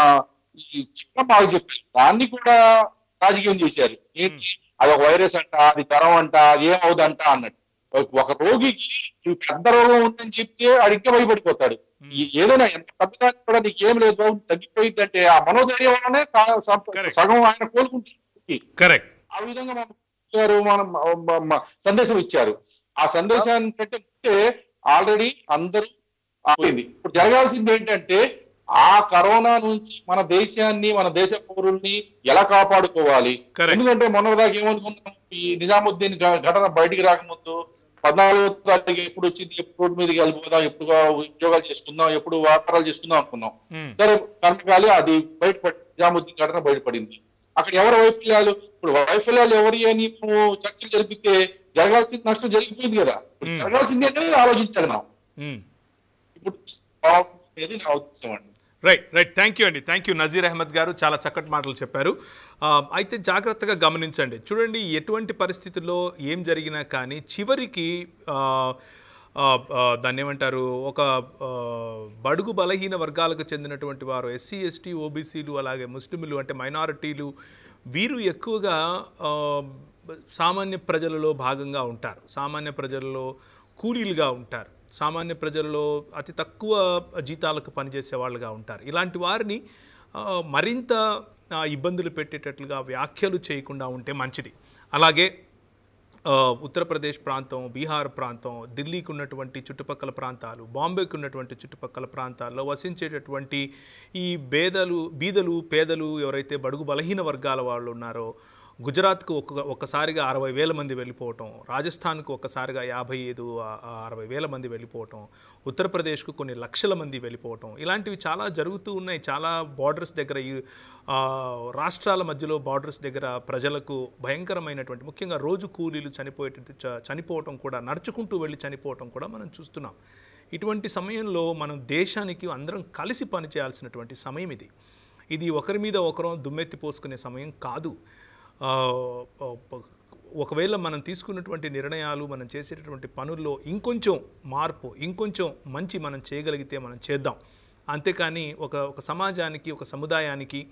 ఈ చాలా బాగా చెప్పారు దాన్ని కూడా రాజకీయం చేశారు ఏంటి అది ఒక వైరస్ అంట అది జ్వరం అంట అది ఏమవుదంట అన్నట్టు ఒక రోగికి ఈ పెద్ద రోగం ఉందని చెప్తే ఆడు ఇంకా భయపడిపోతాడు ఈ- ఏదైనా ఎంత పెద్దగా కూడా నీకు ఏం లేదు బాబు తగ్గిపోయింది అంటే ఆ మనోధైర్యం వల్లనే స- స- Correct. సగం ఆయన కోలుకుంటుంది కరెక్ట్ ఆ విధంగా మనం ఇచ్చారు మనం మ- మ- సందేశం ఇచ్చారు ఆ సందేశాన్ని కంటే ఆల్రెడీ అందరూ పోయింది ఇప్పుడు జరగాల్సింది ఏంటంటే ఆ కరోనా నుంచి మన దేశాన్ని మన దేశ పౌరుల్ని ఎలా కాపాడుకోవాలి Correct. ఎందుకంటే మొన్నటిదాకా ఏమనుకున్నాం ఈ నిజాముద్దీన్ ఘ- ఘటన బయటికి రాకముందు పద్నాలుగో తారీఖు ఎప్పుడు వచ్చింది ఎప్పుడు రోడ్డు మీదకి వెళ్ళిపోదాం ఎప్పుడు ఉద్యోగాలు చేసుకుందాం ఎప్పుడు వ్యాపారాలు చేసుకుందాం అనుకున్నాం Hmm. సరే కర్మకాలి అది బయటపడి నిజాముద్దీన్ ఘటన బయటపడింది అక్కడ ఎవరు వైఫల్యాలు ఇప్పుడు వైఫల్యాలు ఎవరి అని నువ్వు చర్చలు జరిపితే జరగాల్సింది నష్టం జరిగిపోయింది కదా ఇప్పుడు Hmm. జరగాల్సింది ఏంటనేది ఆలోచించాలి మనం ఇప్పుడు అనేది నా ఉద్దేశం అండి రైట్ రైట్ థ్యాంక్ యూ అండి థ్యాంక్ యూ నజీర్ అహ్మద్ గారు చాలా చక్కటి మాటలు చెప్పారు ఆ, అయితే జాగ్రత్తగా గమనించండి చూడండి ఎటువంటి పరిస్థితుల్లో ఏం జరిగినా కానీ చివరికి ఆ, ఆ, ఆ, దాన్ని ఏమంటారు ఒక ఆ, బడుగు బలహీన వర్గాలకు చెందినటువంటి వారు ఎస్సీ ఎస్టీ ఓబీసీలు అలాగే ముస్లింలు అంటే మైనారిటీలు వీరు ఎక్కువగా ఆ, సామాన్య ప్రజలలో భాగంగా ఉంటారు సామాన్య ప్రజలలో కూలీలుగా ఉంటారు సామాన్య ప్రజల్లో అతి తక్కువ జీతాలకు పనిచేసే వాళ్ళుగా ఉంటారు ఇలాంటి వారిని ఆ, మరింత ఆ, ఇబ్బందులు పెట్టేటట్లుగా వ్యాఖ్యలు చేయకుండా ఉంటే మంచిది అలాగే ఆ, ఉత్తరప్రదేశ్ ప్రాంతం బీహార్ ప్రాంతం ఢిల్లీకి ఉన్నటువంటి చుట్టుపక్కల ప్రాంతాలు బాంబేకి ఉన్నటువంటి చుట్టుపక్కల ప్రాంతాల్లో వసించేటటువంటి ఈ బేదలు బీదలు పేదలు ఎవరైతే బడుగు బలహీన వర్గాల వాళ్ళు ఉన్నారో గుజరాత్కు ఒక్క ఒక్కసారిగా అరవై వేల మంది వెళ్ళిపోవటం రాజస్థాన్కు ఒక్కసారిగా యాభై ఐదు ఆ, ఆ, అరవై వేల మంది వెళ్ళిపోవటం ఉత్తరప్రదేశ్కు కొన్ని లక్షల మంది వెళ్ళిపోవటం ఇలాంటివి చాలా జరుగుతూ ఉన్నాయి చాలా బార్డర్స్ దగ్గర ఈ ఆ, రాష్ట్రాల మధ్యలో బార్డర్స్ దగ్గర ప్రజలకు భయంకరమైనటువంటి ముఖ్యంగా రోజు కూలీలు చనిపోయే చనిపోవటం కూడా నడుచుకుంటూ వెళ్ళి చనిపోవటం కూడా మనం చూస్తున్నాం ఇటువంటి సమయంలో మనం దేశానికి అందరం కలిసి పనిచేయాల్సినటువంటి సమయం ఇది ఇది ఒకరి మీద ఒకరు దుమ్మెత్తి పోసుకునే సమయం కాదు ఆ, ఆ, ప- ఒకవేళ మనం తీసుకున్నటువంటి నిర్ణయాలు మనం చేసేటటువంటి పనుల్లో ఇంకొంచెం మార్పు ఇంకొంచెం మంచి మనం చేయగలిగితే మనం చేద్దాం అంతేకాని ఒక ఒక సమాజానికి ఒక సముదాయానికి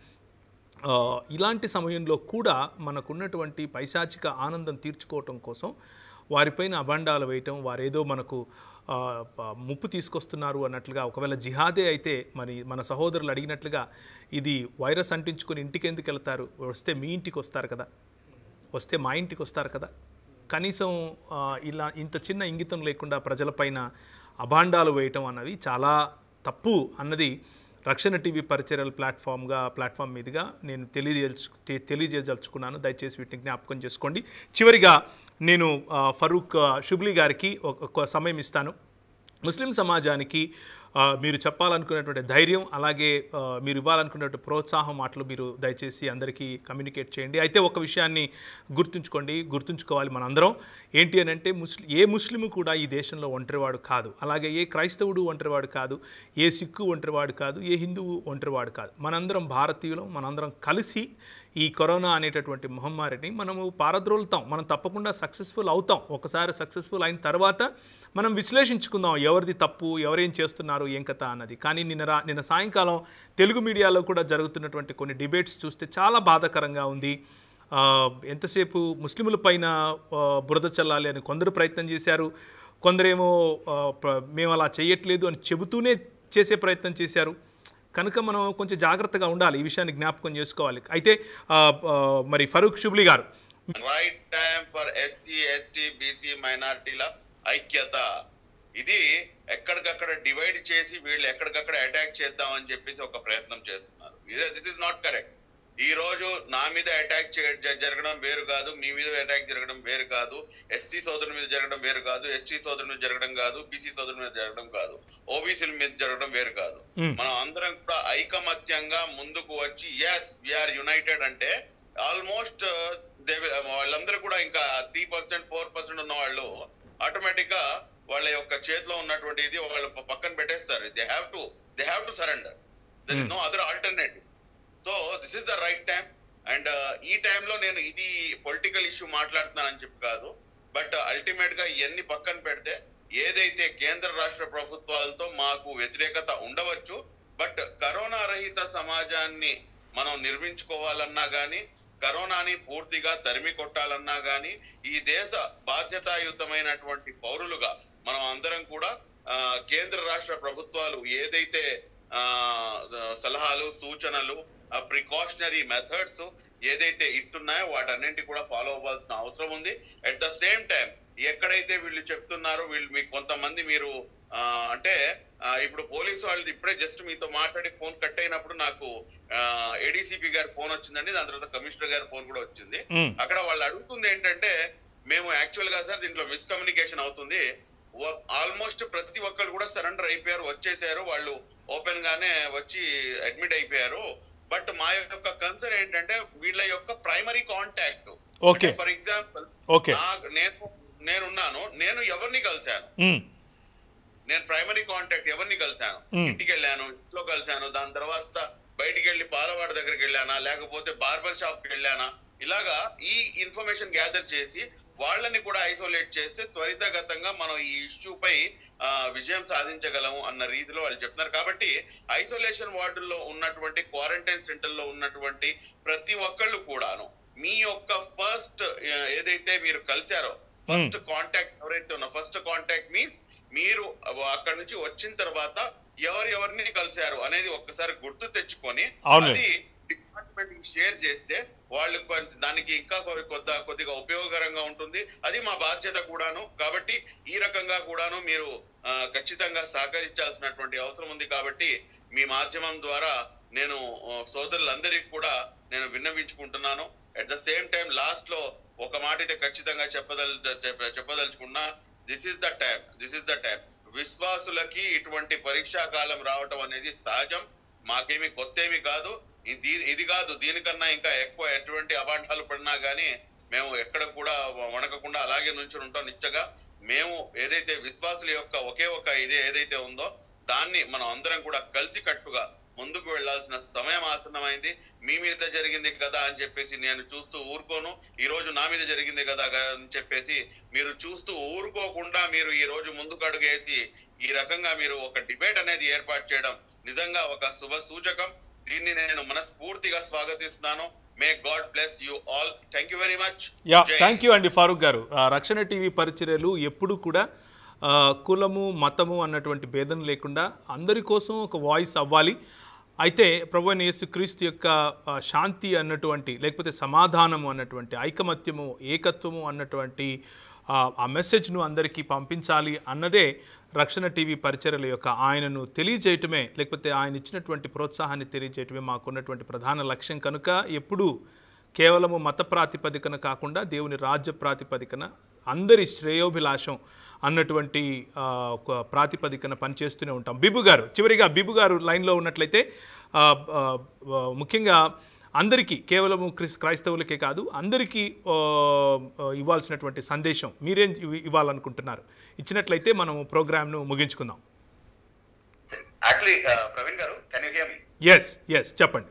ఆ, ఇలాంటి సమయంలో కూడా మనకున్నటువంటి పైశాచిక ఆనందం తీర్చుకోవటం కోసం వారిపైన అభండాలు వేయటం వారేదో మనకు ఆ, ప- ముప్పు తీసుకొస్తున్నారు అన్నట్లుగా ఒకవేళ జిహాదే అయితే మరి మన సహోదరులు అడిగినట్లుగా ఇది వైరస్ అంటించుకొని ఇంటికి ఎందుకు వెళ్తారు వస్తే మీ ఇంటికి వస్తారు కదా వస్తే మా ఇంటికి వస్తారు కదా కనీసం ఆ, ఇలా ఇంత చిన్న ఇంగితం లేకుండా ప్రజలపైన అభాండాలు వేయటం అన్నది చాలా తప్పు అన్నది రక్షణ టీవీ పరిచర్యల ప్లాట్ఫామ్గా ప్లాట్ఫామ్ మీదుగా నేను తెలియజేల్చు తె- తెలియజేయదలుచుకున్నాను దయచేసి వీటిని జ్ఞాపకం చేసుకోండి చివరిగా నేను ఆ, ఫరూక్ ఆ, షుబ్లీ గారికి ఒక ఒక సమయం ఇస్తాను ముస్లిం సమాజానికి ఆ, మీరు చెప్పాలనుకున్నటువంటి ధైర్యం అలాగే ఆ, మీరు ఇవ్వాలనుకున్నటువంటి ప్రోత్సాహం మాటలు మీరు దయచేసి అందరికీ కమ్యూనికేట్ చేయండి అయితే ఒక విషయాన్ని గుర్తుంచుకోండి గుర్తుంచుకోవాలి మనందరం ఏంటి అని అంటే ముస్లి ఏ ముస్లిము కూడా ఈ దేశంలో ఒంటరివాడు కాదు అలాగే ఏ క్రైస్తవుడు ఒంటరివాడు కాదు ఏ సిక్కు ఒంటరివాడు కాదు ఏ హిందువు ఒంటరివాడు కాదు మనందరం భారతీయులం మనందరం కలిసి ఈ కరోనా అనేటటువంటి మహమ్మారిని మనము పారద్రోలుతాం మనం తప్పకుండా సక్సెస్ఫుల్ అవుతాం ఒకసారి సక్సెస్ఫుల్ అయిన తర్వాత మనం విశ్లేషించుకుందాం ఎవరిది తప్పు ఎవరేం చేస్తున్నారు ఏం కథ అన్నది కానీ నిన్న రా నిన్న సాయంకాలం తెలుగు మీడియాలో కూడా జరుగుతున్నటువంటి కొన్ని డిబేట్స్ చూస్తే చాలా బాధాకరంగా ఉంది ఆ, ఎంతసేపు ముస్లిముల పైన ఆ, బురద చల్లాలి అని కొందరు ప్రయత్నం చేశారు కొందరేమో ఆ, ప్ర- మేము అలా చేయట్లేదు అని చెబుతూనే చేసే ప్రయత్నం చేశారు కనుక మనం కొంచెం జాగ్రత్తగా ఉండాలి ఈ విషయాన్ని జ్ఞాపకం చేసుకోవాలి అయితే ఆ, ఆ, మరి ఫరూక్ షుబ్లీ గారు right time for SC ST BC మైనారిటీల ఐక్యత ఇది ఎక్కడికక్కడ డివైడ్ చేసి వీళ్ళు ఎక్కడికక్కడ అటాక్ చేద్దాం అని చెప్పేసి ఒక ప్రయత్నం చేస్తున్నారు దిస్ ఇస్ నాట్ కరెక్ట్ ఈ రోజు నా మీద అటాక్ జరగడం వేరు కాదు మీ మీద అటాక్ జరగడం వేరు కాదు ఎస్టీ సోదరుల మీద జరగడం వేరు కాదు ఎస్టీ సోదరుల మీద జరగడం కాదు బీసీ సోదరుల మీద జరగడం కాదు ఓబీసీల మీద జరగడం వేరు కాదు Hmm. మనం అందరం కూడా ఐకమత్యంగా ముందుకు వచ్చి ఎస్ వీఆర్ యునైటెడ్ అంటే ఆల్మోస్ట్ వాళ్ళందరూ కూడా ఇంకా త్రీ పర్సెంట్ ఫోర్ పర్సెంట్ ఉన్న వాళ్ళు ఆటోమేటిక్ గా వాళ్ళ యొక్క చేతిలో ఉన్నటువంటి ఇది వాళ్ళు ప- పక్కన పెట్టేస్తారు they have to they have to surrender there is no other alternative so this is the right time and ఈ టైంలో నేను ఇది పొలిటికల్ ఇష్యూ మాట్లాడుతున్నానని చెప్పి కాదు బట్ అల్టిమేట్ గా ఇవన్నీ పక్కన పెడితే ఏదైతే కేంద్ర రాష్ట్ర ప్రభుత్వాలతో మాకు వ్యతిరేకత ఉండవచ్చు బట్ కరోనా రహిత సమాజాన్ని మనం నిర్మించుకోవాలన్నా గానీ కరోనాని పూర్తిగా తరిమి కొట్టాలన్నా గానీ ఈ దేశ బాధ్యతాయుతమైనటువంటి పౌరులుగా మనం అందరం కూడా ఆ, కేంద్ర రాష్ట్ర ప్రభుత్వాలు ఏదైతే ఆ, సలహాలు సూచనలు ప్రికాషనరీ మెథడ్స్ ఏదైతే ఇస్తున్నాయో వాటన్నింటి కూడా ఫాలో అవ్వాల్సిన అవసరం ఉంది అట్ ద సేమ్ టైం ఎక్కడైతే వీళ్ళు చెప్తున్నారో వీళ్ళు మీకు కొంతమంది మీరు ఆ, అంటే ఆ, ఇప్పుడు పోలీసు వాళ్ళు ఇప్పుడే జస్ట్ మీతో మాట్లాడి ఫోన్ కట్ అయినప్పుడు నాకు ఏడీసీపీ గారి ఫోన్ వచ్చిందండి దాని తర్వాత కమిషనర్ గారి ఫోన్ కూడా వచ్చింది మ్మ్. అక్కడ వాళ్ళు అడుగుతుంది ఏంటంటే మేము యాక్చువల్ గా సార్ దీంట్లో మిస్కమ్యూనికేషన్ అవుతుంది ఆల్మోస్ట్ ప్రతి ఒక్కరు కూడా సరెండర్ అయిపోయారు వచ్చేసారు వాళ్ళు ఓపెన్ గానే వచ్చి అడ్మిట్ అయిపోయారు బట్ మా యొక్క కన్సర్న్ ఏంటంటే వీళ్ళ యొక్క primary contact Okay. For example Okay. నేను నేనున్నాను నేను ఎవరిని కలిశాను మ్మ్. నేను ప్రైమరీ కాంటాక్ట్ ఎవరిని కలిశాను Hmm. ఇంటికి వెళ్ళాను ఇంట్లో కలిశాను దాని తర్వాత బయటికి వెళ్ళి పాలవాడ దగ్గరికి వెళ్ళానా లేకపోతే బార్బర్ షాప్ కి వెళ్ళానా ఇలాగా ఈ ఇన్ఫర్మేషన్ గ్యాదర్ చేసి వాళ్ళని కూడా ఐసోలేట్ చేస్తే త్వరితగతంగా మనం ఈ ఇష్యూ పై ఆ, విజయం సాధించగలము అన్న రీతిలో వాళ్ళు చెప్తున్నారు కాబట్టి ఐసోలేషన్ వార్డుల్లో ఉన్నటువంటి క్వారంటైన్ సెంటర్ లో ఉన్నటువంటి ప్రతి ఒక్కళ్ళు కూడాను మీ యొక్క ఫస్ట్ ఏదైతే మీరు కలిశారో ఫస్ట్ కాంటాక్ట్ ఎవరైతే ఉన్నా ఫస్ట్ కాంటాక్ట్ మీన్స్ మీరు అక్కడ నుంచి వచ్చిన తర్వాత ఎవరు ఎవరిని కలిశారు అనేది ఒక్కసారి గుర్తు తెచ్చుకొని అవునులే. అది డిపార్ట్మెంట్ కి షేర్ చేస్తే వాళ్ళు కొంచెం దానికి ఇంకా కొ- కొద్ద కొద్దిగా ఉపయోగకరంగా ఉంటుంది అది మా బాధ్యత కూడాను కాబట్టి ఈ రకంగా కూడాను మీరు ఆ, ఖచ్చితంగా సహకరించాల్సినటువంటి అవసరం ఉంది కాబట్టి మీ మాధ్యమం ద్వారా నేను ఆ, సోదరులందరికీ కూడా నేను విన్నవించుకుంటున్నాను at the same time last లో ఒక మాట అయితే ఖచ్చితంగా చెప్పదల్ చెప్ప- చెప్పదలుచుకున్నా this is the time this is the time విశ్వాసులకి ఇటువంటి పరీక్షా కాలం రావటం అనేది సహజం మాకేమి కొత్త ఏమి కాదు ఇది ఇది కాదు దీనికన్నా ఇంకా ఎక్కువ ఎటువంటి అవాంఠాలు పడినా గానీ మేము ఎక్కడ కూడా వణకకుండా అలాగే నుంచి ఉంటాం నిశ్చగా మేము ఏదైతే విశ్వాసుల యొక్క ఒకే ఒక ఇదే ఏదైతే ఉందో దాన్ని మనం అందరం కూడా కలిసి కట్టుగా ముందుకు వెళ్లాల్సిన సమయం ఆసన్నమైంది మీ మీద జరిగింది కదా అని చెప్పేసి నేను చూస్తూ ఊరుకోను ఈ రోజు నా మీద జరిగింది కదా అని చెప్పేసి మీరు చూస్తూ ఊరుకోకుండా మీరు ఈ రోజు ముందుకు అడుగేసి ఈ రకంగా మీరు ఒక డిబేట్ అనేది ఏర్పాటు చేయడం నిజంగా ఒక శుభ సూచకం దీన్ని నేను మనస్ఫూర్తిగా స్వాగతిస్తున్నాను may god bless you all thank you very much yeah thank you అండి ఫారూక్ గారు ఆ, రక్షణ టీవీ పరిచర్యలు ఎప్పుడు కూడా ఆ, కులము మతము అన్నటువంటి భేదం లేకుండా అందరి కోసం ఒక వాయిస్ అవ్వాలి అయితే ప్రభు అయిన యేసుక్రీస్తు యొక్క ఆ, శాంతి అన్నటువంటి లేకపోతే సమాధానము అన్నటువంటి ఐకమత్యము ఏకత్వము అన్నటువంటి ఆ, ఆ మెసేజ్ను అందరికీ పంపించాలి అన్నదే రక్షణ టీవీ పరిచర్యల యొక్క ఆయనను తెలియజేయటమే లేకపోతే ఆయన ఇచ్చినటువంటి ప్రోత్సాహాన్ని తెలియజేయటమే మాకున్నటువంటి ప్రధాన లక్ష్యం కనుక ఎప్పుడూ కేవలము మత ప్రాతిపదికన కాకుండా దేవుని రాజ్య ప్రాతిపదికన అందరి శ్రేయోభిలాషం అన్నటువంటి ఆ, ఒక ప్రాతిపదికన పనిచేస్తూనే ఉంటాం బిబు గారు చివరిగా బిబు గారు లైన్లో ఉన్నట్లయితే ఆ, ఆ, ఆ, ముఖ్యంగా అందరికీ కేవలము క్రిస్ క్రైస్తవులకే కాదు అందరికీ ఆ, ఆ, ఇవ్వాల్సినటువంటి సందేశం మీరేం ఇవ్- ఇవ్వాలనుకుంటున్నారు ఇచ్చినట్లయితే మనము ప్రోగ్రామ్ను ముగించుకుందాం యాక్చువల్లీ ప్రవీణ్ గారు can you hear me yes yes చెప్పండి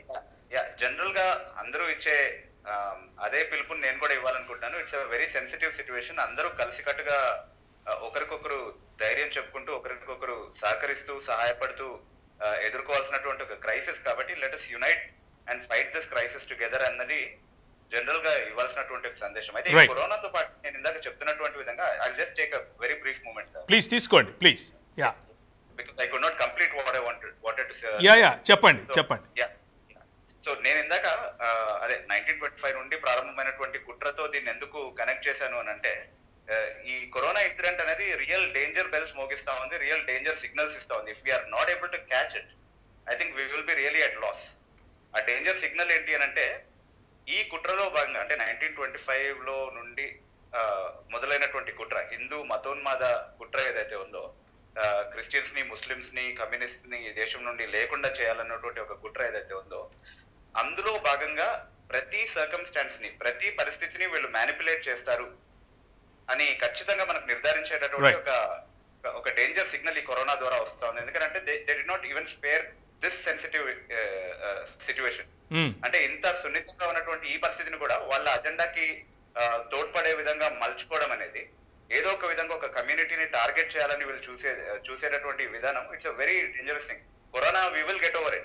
జనరల్ గా అందరూ ఇచ్చే um, అదే పిలుపుని నేను కూడా ఇవ్వాలనుకుంటున్నాను ఇట్స్ వెరీ సెన్సిటివ్ సిచ్యువేషన్ అందరూ కలిసికట్టుగా uh, ఒకరికొకరు ధైర్యం చెప్పుకుంటూ ఒకరికొకరు సహకరిస్తూ సహాయపడుతూ uh, ఎదుర్కోవాల్సినటువంటి ఒక క్రైసిస్ కాబట్టి let us unite and fight this crisis together అన్నది జనరల్ గా ఇవ్వాల్సినటువంటి ఒక సందేశం అయితే ఈ Right. కరోనాతో పాటు నేను ఇందాక చెప్తున్నటువంటి విధంగా I just take a very brief moment please తీసుకోండి please yeah because I could not complete what I wanted wanted to yeah yeah చెప్పండి చెప్పండి యా సో నేను ఇందాక ఆ, అదే నైన్టీన్ ట్వంటీ ఫైవ్ నుండి ప్రారంభమైనటువంటి కుట్రతో దీన్ని ఎందుకు కనెక్ట్ చేశాను అని అంటే ఆ, ఈ కరోనా ఇన్సిడెంట్ అనేది రియల్ డేంజర్ బెల్స్ మోగిస్తా ఉంది రియల్ డేంజర్ సిగ్నల్స్ ఇస్తా ఉంది if we're not able to catch it I think we will be really at loss ఆ డేంజర్ సిగ్నల్ ఏంటి అని అంటే ఈ కుట్రలో భాగంగా అంటే నైన్టీన్ ట్వంటీ ఫైవ్ లో నుండి ఆ, మొదలైనటువంటి కుట్ర హిందూ మతోన్మాద కుట్ర ఏదైతే ఉందో క్రిస్టియన్స్ ని ముస్లిమ్స్ ని కమ్యూనిస్ట్ ని ఈ దేశం నుండి లేకుండా చేయాలన్నటువంటి ఒక కుట్ర ఏదైతే ఉందో అందులో భాగంగా ప్రతి సర్కమ్స్టాన్స్ ని ప్రతి పరిస్థితిని వీళ్ళు మ్యానిపులేట్ చేస్తారు అని ఖచ్చితంగా మనకు నిర్ధారించేటటువంటి Right. ఒక ఒక డేంజర్ సిగ్నల్ ఈ కరోనా ద్వారా వస్తా ఉంది ఎందుకంటే they did not even spare this sensitive situation hmm. అంటే ఇంత సున్నితంగా ఉన్నటువంటి ఈ పరిస్థితిని కూడా వాళ్ళ అజెండాకి ఆ, తోడ్పడే విధంగా మలుచుకోవడం అనేది ఏదో ఒక విధంగా ఒక కమ్యూనిటీని టార్గెట్ చేయాలని వీళ్ళు చూసే చూసేటటువంటి విధానం it's a very dangerous thing corona we will get over it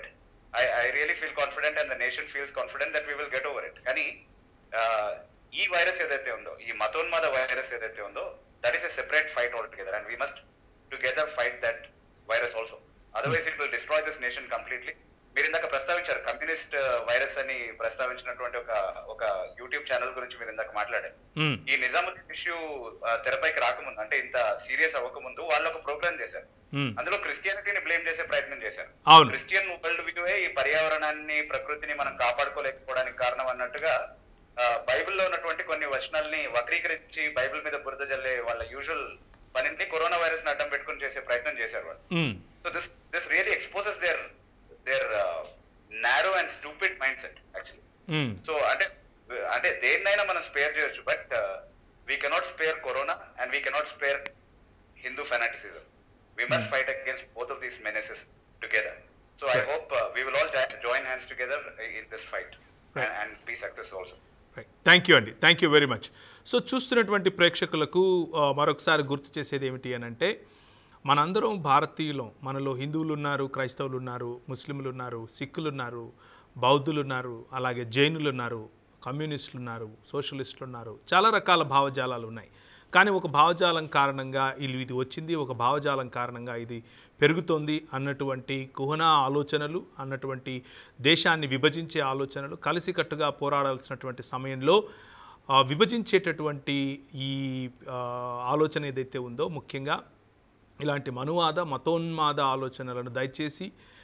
I I really feel confident and the nation feels confident that we will get over it కానీ ఆ, ఈ వైరస్ ఏదైతే ఉందో ఈ మతోన్మాద వైరస్ ఏదైతే ఉందో that is a separate fight all together and we must together fight that virus also otherwise it will destroy this nation completely మీరు ఇందాక ప్రస్తావించారు కమ్యూనిస్ట్ వైరస్ అని ప్రస్తావించినటువంటి ఒక ఒక యూట్యూబ్ ఛానల్ గురించి మీరు ఇందాక మాట్లాడారు మ్మ్. ఈ నిజాముద్దీన్ ఇష్యూ తెరపైకి రాకముందు అంటే ఇంత సీరియస్ అవ్వకముందు వాళ్ళు ఒక ప్రోగ్రామ్ చేశారు మ్మ్. అందులో క్రిస్టియానిటీని బ్లేమ్ చేసే ప్రయత్నం చేశారు అవును. క్రిస్టియన్ వరల్డ్ వ్యూవే ఈ పర్యావరణాన్ని ప్రకృతిని మనం కాపాడుకోలేకపోవడానికి కారణం అన్నట్టుగా ఆ, బైబిల్లో ఉన్నటువంటి కొన్ని వచనాల్ని వక్రీకరించి బైబిల్ మీద బురద జల్లే వాళ్ళ యూజువల్ పనిని కరోనా వైరస్ ని అడ్డం పెట్టుకుని చేసే ప్రయత్నం చేశారు వాళ్ళు మ్మ్. So this this really exposes their their narrow and stupid mindset actually hmm. So అంటే అంటే దేన్నైనా మనం స్పేర్ చేయొచ్చు but we cannot spare corona and we cannot spare Hindu fanaticism we must fight against both of these menaces together so I hope we will all join hands together in this fight Right. And be success also thank you అండి thank you very much so చూస్తున్నటువంటి ప్రేక్షకులకు ఆ, మరొకసారి గుర్తు చేసేది ఏమిటి అని అంటే మనందరం భారతీయులం మనలో హిందువులు ఉన్నారు క్రైస్తవులు ఉన్నారు ముస్లింలు ఉన్నారు సిక్కులు ఉన్నారు బౌద్ధులు ఉన్నారు అలాగే జైనులు ఉన్నారు కమ్యూనిస్టులు ఉన్నారు సోషలిస్టులు ఉన్నారు చాలా రకాల భావజాలాలు ఉన్నాయి కానీ ఒక భావజాలం కారణంగా ఇది ఇది వచ్చింది ఒక భావజాలం కారణంగా ఇది పెరుగుతోంది అన్నటువంటి కుహనా ఆలోచనలు అన్నటువంటి దేశాన్ని విభజించే ఆలోచనలు కలిసికట్టుగా పోరాడాల్సినటువంటి సమయంలో ఆ, విభజించేటటువంటి ఈ ఆ, ఆలోచన ఏదైతే ఉందో ముఖ్యంగా ఇలాంటి మనువాద మతోన్మాద ఆలోచనలను దయచేసి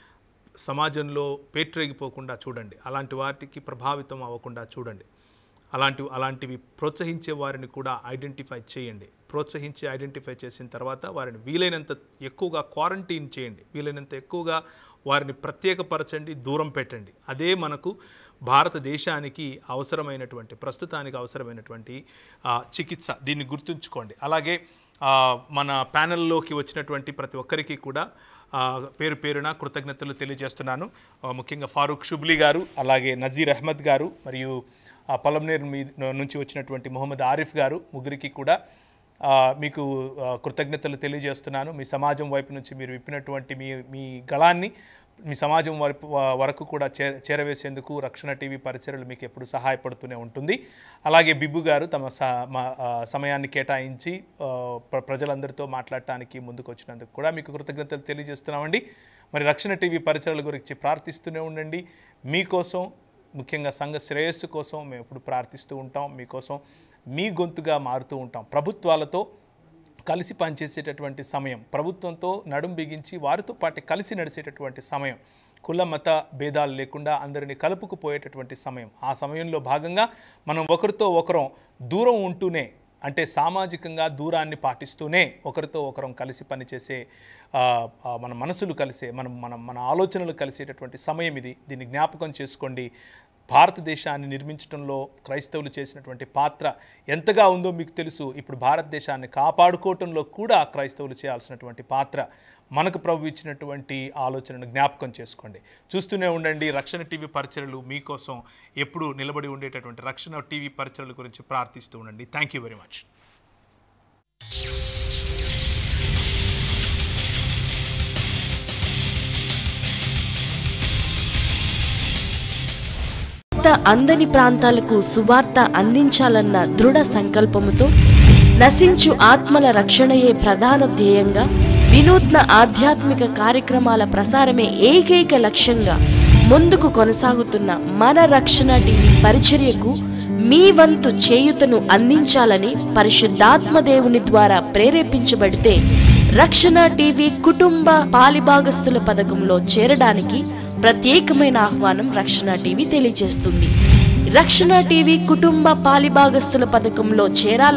సమాజంలో పేట్రేగిపోకుండా చూడండి అలాంటి వాటికి ప్రభావితం అవ్వకుండా చూడండి అలాంటి అలాంటివి ప్రోత్సహించే వారిని కూడా ఐడెంటిఫై చేయండి ప్రోత్సహించి ఐడెంటిఫై చేసిన తర్వాత వారిని వీలైనంత ఎక్కువగా క్వారంటైన్ చేయండి వీలైనంత ఎక్కువగా వారిని ప్రత్యేకపరచండి దూరం పెట్టండి అదే మనకు భారతదేశానికి అవసరమైనటువంటి ప్రస్తుతానికి అవసరమైనటువంటి ఆ, చికిత్స దీన్ని గుర్తుంచుకోండి అలాగే ఆ, మన ప్యానెల్లోకి వచ్చినటువంటి ప్రతి ఒక్కరికి కూడా ఆ, పేరు పేరున కృతజ్ఞతలు తెలియజేస్తున్నాను ఆ, ముఖ్యంగా ఫారూక్ షుబ్లీ గారు అలాగే నజీర్ అహ్మద్ గారు మరియు ఆ, పొలంనేరు మీ నుంచి వచ్చినటువంటి మొహమ్మద్ ఆరిఫ్ గారు ముగ్గురికి కూడా ఆ, మీకు ఆ, కృతజ్ఞతలు తెలియజేస్తున్నాను మీ సమాజం వైపు నుంచి మీరు విప్పినటువంటి మీ మీ గళాన్ని మీ సమాజం వరపు వరకు కూడా చే చేరవేసేందుకు రక్షణ టీవీ పరిచర్యలు మీకు ఎప్పుడు సహాయపడుతూనే ఉంటుంది అలాగే బిబ్బు గారు తమ స మా ఆ, సమయాన్ని కేటాయించి ఆ, ప్ర- ప్రజలందరితో మాట్లాడటానికి ముందుకు వచ్చినందుకు కూడా మీకు కృతజ్ఞతలు తెలియజేస్తున్నామండి మరి రక్షణ టీవీ పరిచర్యల గురించి ప్రార్థిస్తూనే ఉండండి మీకోసం ముఖ్యంగా సంఘ శ్రేయస్సు కోసం మేము ఎప్పుడు ప్రార్థిస్తూ ఉంటాం మీకోసం మీ గొంతుగా మారుతూ ఉంటాం ప్రభుత్వాలతో కలిసి పనిచేసేటటువంటి సమయం ప్రభుత్వంతో నడుం బిగించి వారితో పాటు కలిసి నడిచేటటువంటి సమయం కుల మత భేదాలు లేకుండా అందరినీ కలుపుకుపోయేటటువంటి సమయం ఆ సమయంలో భాగంగా మనం ఒకరితో ఒకరం దూరం ఉంటూనే అంటే సామాజికంగా దూరాన్ని పాటిస్తూనే ఒకరితో ఒకరం కలిసి పనిచేసే ఆ, ఆ, మన మనసులు కలిసే మనం మనం మన ఆలోచనలు కలిసేటటువంటి సమయం ఇది దీన్ని జ్ఞాపకం చేసుకోండి భారతదేశాన్ని నిర్మించడంలో క్రైస్తవులు చేసినటువంటి పాత్ర ఎంతగా ఉందో మీకు తెలుసు ఇప్పుడు భారతదేశాన్ని కాపాడుకోవటంలో కూడా క్రైస్తవులు చేయాల్సినటువంటి పాత్ర మనకు ప్రభు ఇచ్చినటువంటి ఆలోచనను జ్ఞాపకం చేసుకోండి చూస్తూనే ఉండండి రక్షణ టీవీ పరిచయలు మీకోసం ఎప్పుడూ నిలబడి ఉండేటటువంటి రక్షణ టీవీ పరిచయల గురించి ప్రార్థిస్తూ ఉండండి థ్యాంక్ యూ వెరీ మచ్ సువార్త అందని ప్రాంతాలకు సువార్త అందించాలన్న దృఢ సంకల్పముతో నశించు ఆత్మల రక్షణయే ప్రధాన ధ్యేయంగా వినూత్న ఆధ్యాత్మిక కార్యక్రమాల ప్రసారమే ఏకైక లక్ష్యంగా ముందుకు కొనసాగుతున్న మన రక్షణ టీవీ పరిచర్యకు మీ వంతు చేయుతను అందించాలని పరిశుద్ధాత్మ దేవుని ద్వారా ప్రేరేపించబడితే రక్షణ టీవీ కుటుంబ పాలిభాగస్తుల పథకంలో చేరడానికి ప్రత్యేకమైన ఆహ్వానం రక్షణ టీవీ తెలియజేస్తుంది రక్షణ టీవీ కుటుంబ పాలిభాగస్తుల పథకంలో చేరాల